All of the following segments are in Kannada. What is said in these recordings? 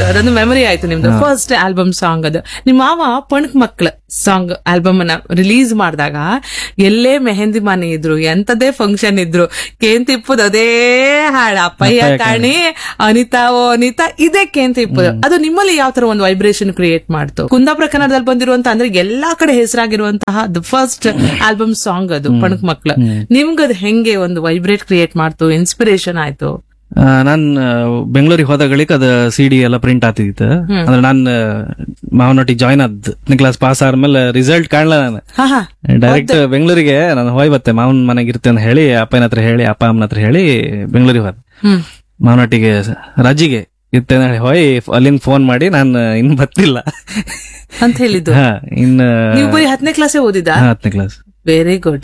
ಅದೊಂದು ಮೆಮರಿ ಆಯ್ತು ನಿಮ್ದು ಫಸ್ಟ್ ಆಲ್ಬಮ್ ಸಾಂಗ್ ಅದು ನಿಮ್ಮ ಮಾವ ಪಣಕ್ ಮಕ್ಳ ಸಾಂಗ್ ಆಲ್ಬಮ್ ಅನ್ನ ರಿಲೀಸ್ ಮಾಡಿದಾಗ ಎಲ್ಲೇ ಮೆಹಂದಿ ಮನೆ ಇದ್ರು ಎಂತದೇ ಫಂಕ್ಷನ್ ಇದ್ರು ಕೇಂತಿ ಇಪ್ಪುದು ಅದೇ ಹಾಡ ಅಪ್ಪಯ್ಯ ಕಾಣಿ ಅನಿತಾ ಓ ಅನಿತಾ ಇದೇ ಕೇಂತಿ ಇಪ್ಪುದು ಅದು ನಿಮ್ಮಲ್ಲಿ ಯಾವ ತರ ಒಂದು ವೈಬ್ರೇಷನ್ ಕ್ರಿಯೇಟ್ ಮಾಡ್ತು ಕುಂದಾಪುರ ಕನ್ನಡದಲ್ಲಿ ಬಂದಿರುವಂತ ಅಂದ್ರೆ ಎಲ್ಲಾ ಕಡೆ ಹೆಸರಾಗಿರುವಂತಹ ದ ಫಸ್ಟ್ ಆಲ್ಬಮ್ ಸಾಂಗ್ ಅದು ಪಣಕ್ ಮಕ್ಳ ನಿಮ್ಗದ್ ಹೆಂಗೆ ಒಂದು ವೈಬ್ರೇಟ್ ಕ್ರಿಯೇಟ್ ಮಾಡ್ತು ಇನ್ಸ್ಪಿರೇಷನ್ ಆಯ್ತು ಆ, ನಾನ್ ಬೆಂಗಳೂರಿಗೆ ಹೋದಾಗಳಿಕ್ ಅದ ಸಿ ಡಿ ಎಲ್ಲ ಪ್ರಿಂಟ್ ಆತಿತ್ತು ಅಂದ್ರೆ ನಾನ್ ಮಾವನೊಟ್ಟಿಗೆ ಜಾಯ್ನ್ ಆದ್ ಕ್ಲಾಸ್ ಪಾಸ್ ಆದ್ಮೇಲೆ ರಿಸಲ್ಟ್ ಕಾಣ್ಲ ನಾನು ಹಾ ಹಾ ಡೈರೆಕ್ಟ್ ಬೆಂಗಳೂರಿಗೆ ನಾನು ಹೋಯ್ ಬತ್ತೆ ಮಾವನ್ ಮನೆಗೆ ಇರ್ತೇನೆ ಅಂತ ಹೇಳಿ ಅಪ್ಪನ ಹತ್ರ ಹೇಳಿ ಅಪ್ಪ ಅಮ್ಮನ ಹತ್ರ ಹೇಳಿ ಬೆಂಗಳೂರಿಗೆ ಹೋದೆ ಹ್ಮ್ ಮಾವನೊಟ್ಟಿಗೆ ರಜಿಗೆ ಇರ್ತೇನೆ ಹೇಳಿ ಹೋಯ್ ಅಲ್ಲಿಂದ ಫೋನ್ ಮಾಡಿ ನಾನು ಇನ್ ಬತ್ತಿಲ್ಲ ಅಂತ ಹೇಳಿದ್ದು ಹಾ ಇನ್ನ ನೀವು ಬರೀ ಹತ್ತನೇ ಕ್ಲಾಸೇ ಓದಿದ ಹಾ, ಹತ್ತನೇ ಕ್ಲಾಸ್ ವೆರಿ ಗುಡ್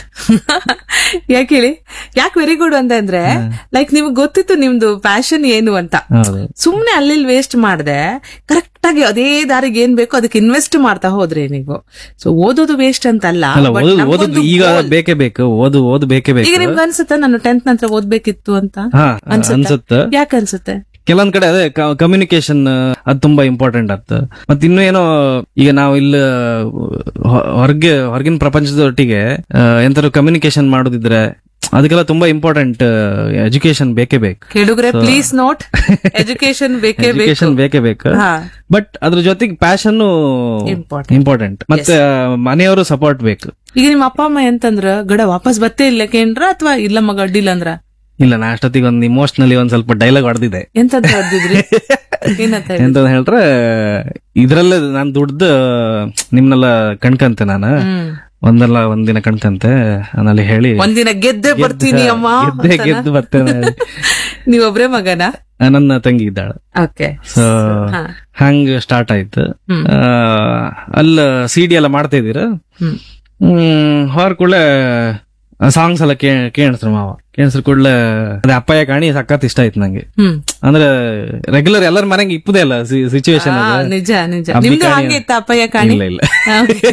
ಯಾಕೆ ಹೇಳಿ ಯಾಕೆ ವೆರಿ ಗುಡ್ ಅಂತ ಅಂದ್ರೆ ಲೈಕ್ ನಿಮ್ಗೆ ಗೊತ್ತಿತ್ತು ನಿಮ್ದು ಪ್ಯಾಷನ್ ಏನು ಅಂತ ಹೌದು ಸುಮ್ನೆ ಅಲ್ಲಿ ವೇಸ್ಟ್ ಮಾಡದೆ ಕರೆಕ್ಟ್ ಆಗಿ ಅದೇ ದಾರಿಗೆ ಏನ್ ಬೇಕೋ ಅದಕ್ಕೆ ಇನ್ವೆಸ್ಟ್ ಮಾಡ್ತಾ ಹೋದ್ರಿ ನೀವು ಸೊ ಓದೋದು ವೇಸ್ಟ್ ಅಂತಲ್ಲ ಅಲ್ಲ but ಓದು ನಮ್ಗೊಂದು ಓದೋದು ಈಗ goal. ಬೇಕೇ ಬೇಕು ಓದು ಓದು ಬೇಕೇ ಈಗ ಬೇಕು ನಿಮ್ಗೆ ಅನ್ಸುತ್ತಾ ನಾನು ಟೆಂತ್ ನಂತರ ಓದ್ಬೇಕಿತ್ತು ಅಂತ ಹಾ ಅನ್ಸುತ್ತಾ? ಅನ್ಸುತ್ತೆ ಯಾಕೆ ಅನ್ಸುತ್ತೆ ಕೆಲವೊಂದ್ ಕಡೆ ಅದೇ ಕಮ್ಯುನಿಕೇಶನ್ ಅದು ತುಂಬಾ ಇಂಪಾರ್ಟೆಂಟ್ ಆಗ್ತ ಮತ್ ಇನ್ನು ಏನೋ ಈಗ ನಾವು ಇಲ್ಲಿ ಹೊ- ಹೊರಗೆ ಹೊರಗಿನ ಪ್ರಪಂಚದೊಟ್ಟಿಗೆ ಆ, ಎಂತಾದ್ರು ಕಮ್ಯುನಿಕೇಶನ್ ಮಾಡೋದಿದ್ರೆ ಅದಕ್ಕೆಲ್ಲ ತುಂಬಾ ಇಂಪಾರ್ಟೆಂಟ್ ಎಜುಕೇಶನ್ ಬೇಕೇ ಬೇಕು ಕೇಳುಗ್ರೆ ಪ್ಲೀಸ್ ನೋಟ್ ಎಜುಕೇಶನ್ ಬೇಕೇ ಬೇಕು ಎಜುಕೇಶನ್ ಬೇಕೇ ಬೇಕು ಹಾ ಬಟ್ ಅದ್ರ ಜೊತೆಗೆ ಪ್ಯಾಷನ್ Important. ಇಂಪಾರ್ಟೆಂಟ್ ಮತ್ತೆ ಮನೆಯವರು ಸಪೋರ್ಟ್ ಬೇಕು ಈಗ ನಿಮ್ಮ ಅಪ್ಪ ಅಮ್ಮ ಎಂತಂದ್ರ ಗಡ ವಾಪಸ್ ಬತ್ತೇ ಇಲ್ಲ ಕೇಂದ್ರ ಅಥವಾ ಇಲ್ಲ ಮಗ ಅಡ್ಡಿಲ್ಲ ಅಂದ್ರ ಇಲ್ಲ ನಾ ಅಷ್ಟೊತ್ತಿಗೆ ಒಂದು ಇಮೋಷನಲಿ ಒಂದ್ ಸ್ವಲ್ಪ ಡೈಲಾಗ್ ಹೊಡೆದಿದೆ ಎಂತಂತ ಹೊಡ್ದಿದ್ರಿ ಏನಂತ ಹೇಳಿ? ಎಂತ ಹೇಳ್ರೆ ಇದ್ರಲ್ಲೇ ನಾನ್ ದುಡ್ದು ನಿಮ್ನೆಲ್ಲ ಕಣ್ಕಂತೆ ನಾನು ಹ್ಮ್ ಒಂದಲ್ಲ ಒಂದಿನ ಕಣ್ಕಂತೆ ಅಲ್ಲಿ ಹೇಳಿ ಒಂದಿನ ಗೆದ್ದೆ ಬರ್ತೀನಿ ಅಮ್ಮ ಗೆದ್ದೆ ಗೆದ್ದು ಬರ್ತೇನೆ ಹೇಳಿ. ನೀವೊಬ್ರೇ ಮಗನ ಆ, ನನ್ನ ತಂಗಿ ಇದ್ದಾಳೆ ಓಕೆ ಸೊ ಹಾ. ಹಂಗ್ ಸ್ಟಾರ್ಟ್ ಆಯ್ತು ಹ್ಮ್. ಆ, ಅಲ್ಲ ಸಿ ಡಿ ಎಲ್ಲ ಮಾಡ್ತಾ ಇದೀರ ಹ್ಮ್ ಹ್ಮ್ ಹೊರ ಕೂಡಲೇ ಸಾಂಗ್ಸ್ ಎಲ್ಲ ಕೇ ಕೇಳಿಸ್ರು ಮಾವ ಕೇಳಿಸ್ರು ಕೂಡಲೇ ಅದೇ ಅಪ್ಪಯ್ಯ ಕಾಣಿ ಸಖತ್ ಇಷ್ಟ ಆಯ್ತು ನಂಗೆ ಹ್ಮ್ ಅಂದ್ರೆ ರೆಗ್ಯುಲರ್ ಎಲ್ಲರ ಮನೆಗೆ ಇಪ್ಪದೇ ಅಲ್ಲ ಸಿಚುವೇಶನ್ ಆ, ನಿಜ ನಿಜ ಅಬ್ಬಿ ನಿಮ್ದು ಕಾಣಿ- ಹಂಗೆ ಇತ್ತ ಅಪ್ಪಯ್ಯ ಕಾಣಿ ಇಲ್ಲ ಇಲ್ಲ Okay.